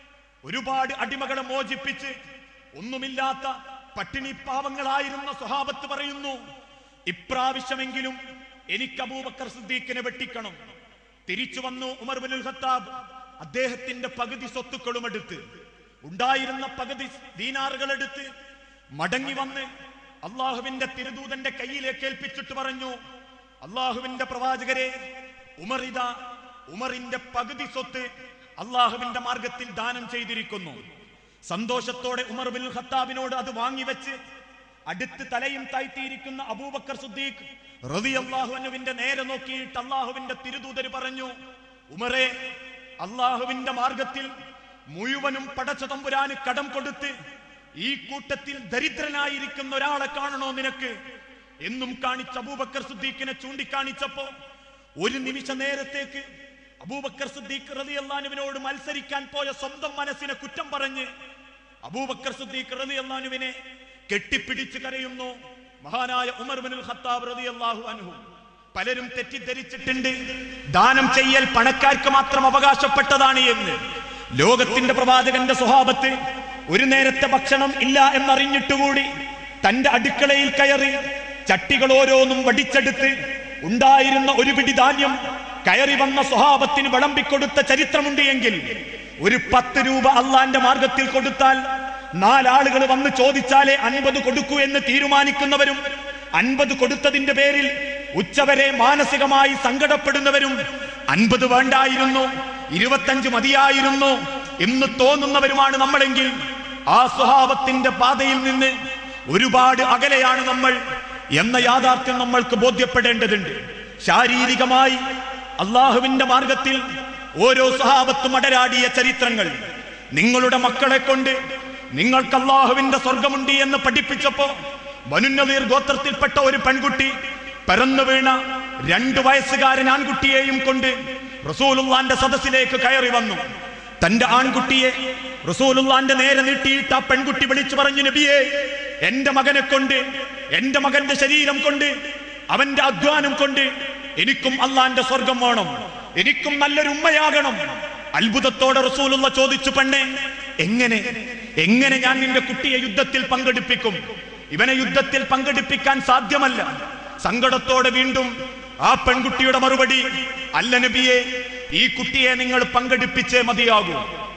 ഒരുപാട് അടിമകളെ മോചിപ്പിച്ച് ഒന്നുമില്ലാത്ത പട്ടിണി പാവങ്ങളായിരുന്ന സ്വഹാബത്ത് പറയുന്നു ഇപ്രാവശ്യമെങ്കിലും എനിക്ക് അബൂബക്കർ സിദ്ദീഖിനെ വെട്ടിക്കണം തിരിച്ചു വന്നു ഉമർ ബിനുൽ ഖത്താബ് അദ്ദേഹത്തിന്റെ പകുതി സ്വത്തുക്കളും എടുത്ത് ഉണ്ടായിരുന്ന പകുതി ദീനാറുകൾ എടുത്ത് മടങ്ങി വന്ന് അള്ളാഹുവിന്റെ തിരുദൂതന്റെ കയ്യിലേക്ക് ഏൽപ്പിച്ചിട്ട് പറഞ്ഞു അള്ളാഹുവിന്റെ പ്രവാചകരെ ഉമർ ഇതാ ഉമറിന്റെ പകുതി സ്വത്ത് അള്ളാഹുവിന്റെ മാർഗത്തിൽ ദാനം ചെയ്തിരിക്കുന്നു സന്തോഷത്തോടെ ഉമർ ബിൻ ഖത്താബിനോട് അത് വാങ്ങിവെച്ച് അടുത്ത് തലയും താഴ്ത്തിയിരിക്കുന്ന അബൂബക്കർ സുദ്ദീഖ് റളിയല്ലാഹു അൻഹുവിന്റെ നേരെ നോക്കിയിട്ട് അള്ളാഹുവിന്റെ തിരുദൂതര് പറഞ്ഞു ഉമറെ അള്ളാഹുവിന്റെ മാർഗത്തിൽ മുഴുവനും പടച്ച തമ്പുരാന് കടം കൊടുത്ത് ഈ കൂട്ടത്തിൽ ദരിദ്രനായിരിക്കുന്ന ഒരാളെ കാണണോ നിനക്ക് എന്നും കാണിച്ച അബൂബക്കർ സുദ്ദീഖിനെ ചൂണ്ടിക്കാണിച്ചപ്പോ ഒരു നിമിഷ നേരത്തേക്ക് അബൂബക്കർ സിദ്ദീഖ് റളിയല്ലാഹുവിനോട് മത്സരിക്കാൻ പോയ സ്വന്തം മനസ്സിനെ കുറ്റം പറഞ്ഞ് അബൂബക്കർ സിദ്ദീഖ് റളിയല്ലാഹുവിനെ കെട്ടിപ്പിടിച്ച് കരയുന്നു മഹാനായ ഉമർ ബിനുൽ ഖത്താബ് റളിയല്ലാഹു അൻഹു പലരും തെറ്റിദ്ധരിച്ചിട്ടുണ്ട് ദാനം ചെയ്യൽ പണക്കാർക്ക് മാത്രം അവകാശപ്പെട്ടതാണ് എന്ന് ലോകത്തിന്റെ പ്രവാചകന്റെ സ്വഭാവത്ത് ഒരു നേരത്തെ ഭക്ഷണം ഇല്ല എന്നറിഞ്ഞിട്ടുകൂടി തന്റെ അടുക്കളയിൽ കയറി ചട്ടികൾ ഓരോന്നും വടിച്ചെടുത്ത് ഉണ്ടായിരുന്ന ഒരു പിടി ധാന്യം കയറി വന്ന സ്വഭാവത്തിന് വിളമ്പിക്കൊടുത്ത ചരിത്രമുണ്ട് എങ്കിൽ ഒരു പത്ത് രൂപ അള്ളാന്റെ മാർഗത്തിൽ കൊടുത്താൽ നാലാളുകൾ വന്ന് ചോദിച്ചാലേ അൻപത് കൊടുക്കൂ എന്ന് തീരുമാനിക്കുന്നവരും അൻപത് കൊടുത്തതിന്റെ പേരിൽ ഉച്ചവരെ മാനസികമായി സങ്കടപ്പെടുന്നവരും അൻപത് വേണ്ടായിരുന്നു ഇരുപത്തഞ്ച് മതിയായിരുന്നു എന്ന് തോന്നുന്നവരുമാണ് നമ്മളെങ്കിൽ ആ സ്വഭാവത്തിന്റെ പാതയിൽ നിന്ന് ഒരുപാട് അകലെയാണ് നമ്മൾ എന്ന യാഥാർത്ഥ്യം നമ്മൾക്ക് ബോധ്യപ്പെടേണ്ടതുണ്ട് ശാരീരികമായി അള്ളാഹുവിന്റെ മാർഗത്തിൽ ഓരോ സ്വഭാവത്തും അടരാടിയ ചരിത്രങ്ങൾ നിങ്ങളുടെ മക്കളെ കൊണ്ട് നിങ്ങൾക്ക് അള്ളാഹുവിന്റെ സ്വർഗമുണ്ട് എന്ന് പഠിപ്പിച്ചപ്പോ ബനുന്നവീർ ഗോത്രത്തിൽപ്പെട്ട ഒരു പെൺകുട്ടി പരന്നു വീണ രണ്ടു വയസ്സുകാരൻ ആൺകുട്ടിയെയും കൊണ്ട് റസൂലുള്ളാന്റെ സദസ്സിലേക്ക് കയറി വന്നു തന്റെ ആൺകുട്ടിയെ റസൂലുള്ളാന്റെ നേരെ നീട്ടിയിട്ട് ആ പെൺകുട്ടി വിളിച്ചു പറഞ്ഞു നബിയെ എന്റെ മകനെ കൊണ്ട് എന്റെ മകന്റെ ശരീരം കൊണ്ട് അവന്റെ അധ്വാനം കൊണ്ട് എനിക്കും അള്ളാന്റെ സ്വർഗം വേണം എനിക്കും നല്ലൊരു ഉമ്മയാകണം അത്ഭുതത്തോടെ റസൂലുള്ള ചോദിച്ചു പെണ്ണെ എങ്ങനെ എങ്ങനെ ഞാൻ നിന്റെ കുട്ടിയെ യുദ്ധത്തിൽ പങ്കെടുപ്പിക്കും ഇവനെ യുദ്ധത്തിൽ പങ്കെടുപ്പിക്കാൻ സാധ്യമല്ല സങ്കടത്തോടെ വീണ്ടും ആ പെൺകുട്ടിയുടെ മറുപടി അല്ല നബിയെ ഈ കുട്ടിയെ നിങ്ങൾ പങ്കെടുപ്പിച്ചേ മതിയാകൂ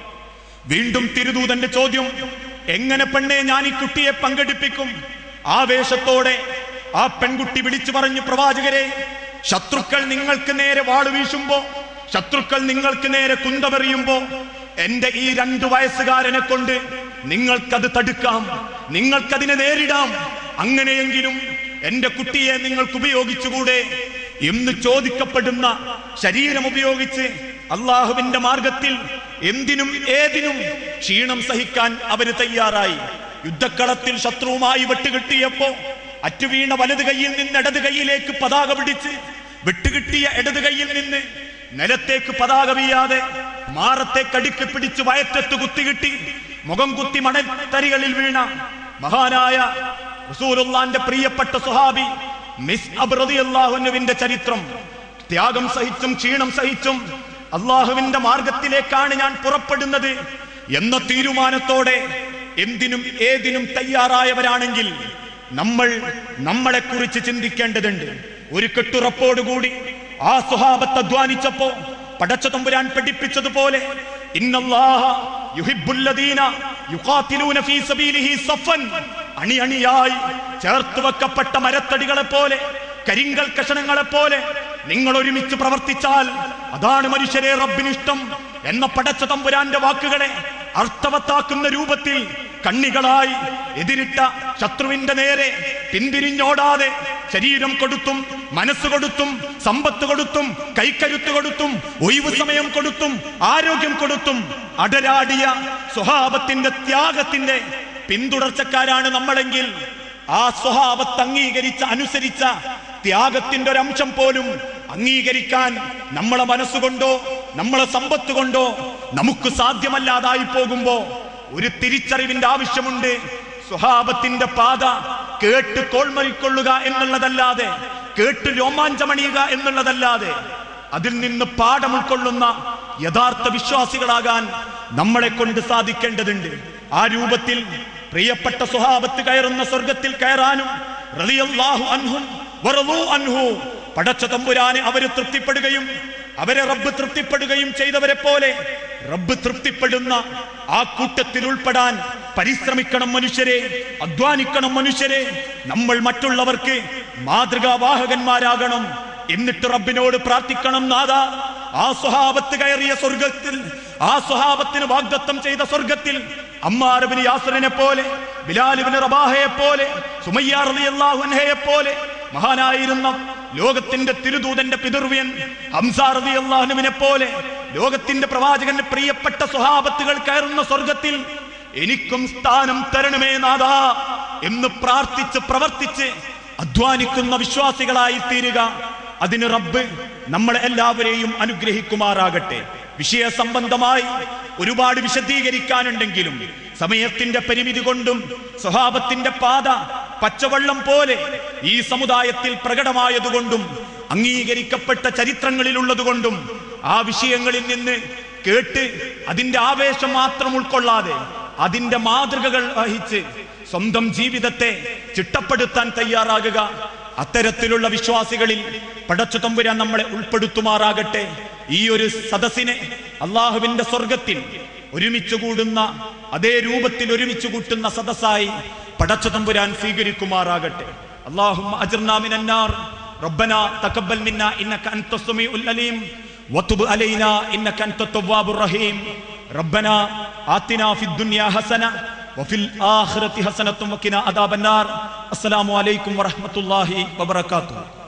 വീണ്ടും തിരുദൂതന്റെ ചോദ്യം എങ്ങനെ പെണ്ണെ ഞാൻ ഈ കുട്ടിയെ പങ്കെടുപ്പിക്കും ആവേശത്തോടെ ആ പെൺകുട്ടി വിളിച്ചു പറഞ്ഞു പ്രവാചകരെ ശത്രുക്കൾ നിങ്ങൾക്ക് നേരെ വാള് വീശുമ്പോ ശത്രുക്കൾ നിങ്ങൾക്ക് നേരെ കുന്തമെറിയുമ്പോ എന്റെ ഈ രണ്ടു വയസ്സുകാരനെ കൊണ്ട് നിങ്ങൾക്കത് തടുക്കാം നിങ്ങൾക്കതിനെ നേരിടാം അങ്ങനെയെങ്കിലും എന്റെ കുട്ടിയെ നിങ്ങൾക്ക് ഉപയോഗിച്ചുകൂടെ എന്ന് ചോദിക്കപ്പെടുന്ന ശരീരം ഉപയോഗിച്ച് അള്ളാഹുവിന്റെ മാർഗത്തിൽ എന്തിനും ഏതിനും ക്ഷീണം സഹിക്കാൻ അവര് തയ്യാറായി യുദ്ധക്കളത്തിൽ ശത്രുവുമായി വെട്ടുകിട്ടിയപ്പോ അറ്റുവീണ വലത് കൈയിൽ നിന്ന് ഇടത് കൈയിലേക്ക് പതാക പിടിച്ച് വെട്ടുകിട്ടിയ ഇടത് കൈയിൽ നിന്ന് നിലത്തേക്ക് പതാക വീയാതെ മാറത്തെ കടിക്ക് പിടിച്ച് വയറ്റത്ത് കുത്തികിട്ടി മുഖം കുത്തി മണത്തരികളിൽ വീണ മഹാനായ റസൂലുള്ളാന്റെ പ്രിയപ്പെട്ട സുഹാബി മിസ് അബ്രദിയല്ലാഹുവിന്റെ ചരിത്രം ത്യാഗം സഹിച്ചും ക്ഷീണം സഹിച്ചും അള്ളാഹുവിന്റെ മാർഗത്തിലേക്കാണ് ഞാൻ പുറപ്പെടുന്നത് എന്ന തീരുമാനത്തോടെ എന്തിനും ഏതിനും തയ്യാറായവരാണെങ്കിൽ നമ്മൾ നമ്മളെ കുറിച്ച് ചിന്തിക്കേണ്ടതുണ്ട് ഒരു കെട്ടുറപ്പോടുകൂടി ആ സ്വഭാവത്തെ അധ്വാനിച്ചപ്പോ പടച്ച തമ്പുരാൻ പഠിപ്പിച്ചതുപോലെ ഇന്നല്ലാഹ യുഹിബ്ബുല്ലദീന യുഖാതിലൂന ഫീ സബീലിഹി സഫൻ അണി അണിയായി ചേർത്ത് വെക്കപ്പെട്ട മരത്തടികളെ പോലെ കരിങ്കൽ കഷണങ്ങളെ പോലെ നിങ്ങൾ ഒരുമിച്ച് പ്രവർത്തിച്ചാൽ അതാണ് മനുഷ്യരെ റബ്ബിനിഷ്ടം എന്ന പടച്ച തമ്പുരാന്റെ വാക്കുകളെ അർത്ഥവത്താക്കുന്ന രൂപത്തിൽ കണ്ണികളായി എതിരിട്ട ശത്രുവിന്റെ നേരെ പിന്തിരിഞ്ഞോടാതെ ശരീരം കൊടുത്തും മനസ്സ് കൊടുത്തും സമ്പത്ത് കൊടുത്തും കൈക്കരുത്ത് കൊടുത്തും ഒഴിവ് സമയം കൊടുത്തും ആരോഗ്യം കൊടുത്തും അടരാടിയ സ്വഭാവത്തിന്റെ ത്യാഗത്തിന്റെ പിന്തുടർച്ചക്കാരാണ് നമ്മളെങ്കിൽ ആ സ്വഭാവത്ത് അംഗീകരിച്ച അനുസരിച്ച ത്യാഗത്തിന്റെ ഒരു അംശം പോലും അംഗീകരിക്കാൻ നമ്മളെ മനസ്സുകൊണ്ടോ നമ്മളെ സമ്പത്ത് കൊണ്ടോ നമുക്ക് സാധ്യമല്ലാതായി പോകുമ്പോ ഒരു തിരിച്ചറിവിന്റെ ആവശ്യമുണ്ട് സ്വഭാവത്തിന്റെ പാത കേട്ട് കോൾമറിക്കൊള്ളുക എന്നുള്ളതല്ലാതെ കേട്ട് രോമാഞ്ചമണിയുക എന്നുള്ളതല്ലാതെ അതിൽ നിന്ന് പാഠം ഉൾക്കൊള്ളുന്ന യഥാർത്ഥ വിശ്വാസികളാകാൻ നമ്മളെ കൊണ്ട് സാധിക്കേണ്ടതുണ്ട് ആ രൂപത്തിൽ പ്രിയപ്പെട്ട സ്വഭാവത്ത് കയറുന്ന സ്വർഗത്തിൽ കയറാനും റളിയല്ലാഹു അൻഹും വറളൂ അൻഹു പടച്ച തമ്പുരാനെ അവര് തൃപ്തിപ്പെടുകയും അവരെ റബ്ബ് തൃപ്തിപ്പെടുകയും ചെയ്തവരെ പോലെ റബ്ബ് തൃപ്തിപ്പെടുന്ന ആ കൂട്ടത്തിൽ ഉൾപ്പെടാൻ പരിശ്രമിക്കണം മനുഷ്യരെ അധ്വാനിക്കണം മനുഷ്യരെ നമ്മൾ മറ്റുള്ളവർക്ക് മാതൃകാവാഹകന്മാരാകണം എന്നിട്ട് റബ്ബിനോട് പ്രാർത്ഥിക്കണം നാഥ ആ സ്വഭാവത്ത് കയറിയ സ്വർഗത്തിൽ ആ സ്വഭാവത്തിന് വാഗ്ദത്തം ചെയ്ത സ്വർഗത്തിൽ അമ്മാരബിന് യാസറിനെ പോലെ ബിലാലിബിന് റബാഹയെ പോലെ സുമയ്യ റളിയല്ലാഹു അൻഹയെ പോലെ മഹാനായിരുന്ന ലോകത്തിന്റെ തിരുദൂതന്റെ പിതൃവ്യൻ ഹംസാറതി അള്ളാഹുവിനെ പോലെ ലോകത്തിന്റെ പ്രവാചകന്റെ പ്രിയപ്പെട്ട സ്വഭാവത്തുകൾ കയറുന്ന സ്വർഗത്തിൽ എനിക്കും സ്ഥാനം തരണമേ നാഥാ എന്ന് പ്രാർത്ഥിച്ച് പ്രവർത്തിച്ച് അധ്വാനിക്കുന്ന വിശ്വാസികളായി തീരുക അതിന് റബ്ബ് നമ്മളെ എല്ലാവരെയും അനുഗ്രഹിക്കുമാറാകട്ടെ വിഷയ സംബന്ധമായി ഒരുപാട് വിശദീകരിക്കാനുണ്ടെങ്കിലും സമയത്തിന്റെ പരിമിതി കൊണ്ടും സ്വഭാവത്തിന്റെ പാത പച്ചവെള്ളം പോലെ ഈ സമുദായത്തിൽ പ്രകടമായതുകൊണ്ടും അംഗീകരിക്കപ്പെട്ട ചരിത്രങ്ങളിലുള്ളതുകൊണ്ടും ആ വിഷയങ്ങളിൽ നിന്ന് കേട്ട് അതിന്റെ ആവേശം മാത്രം ഉൾക്കൊള്ളാതെ അതിന്റെ മാതൃകകൾ വഹിച്ച് സ്വന്തം ജീവിതത്തെ ചിട്ടപ്പെടുത്താൻ തയ്യാറാകുക അത്തരത്തിലുള്ള വിശ്വാസികളിൽ പടച്ചു തമ്പുരാൻ നമ്മളെ ഉൾപ്പെടുത്തുമാറാകട്ടെ ഈ ഒരു സദസ്സിനെ അള്ളാഹുവിന്റെ സ്വർഗത്തിൽ ഒരുമിച്ച് കൂടുന്ന അതേ രൂപത്തിൽ ഒരുമിച്ച് കൂട്ടുന്ന സദസ്സായി പടച്ചു തമ്പുരാൻ സ്വീകരിക്കുമാറാകട്ടെ അള്ളാഹും അജർനാമിനാർ ربنا تقبل منا انك انت السميع العليم وتب علينا انك انت التواب الرحيم ربنا آتنا في الدنيا حسنه وفي الآخرة حسنة وقنا عذاب النار السلام عليكم ورحمة الله وبركاته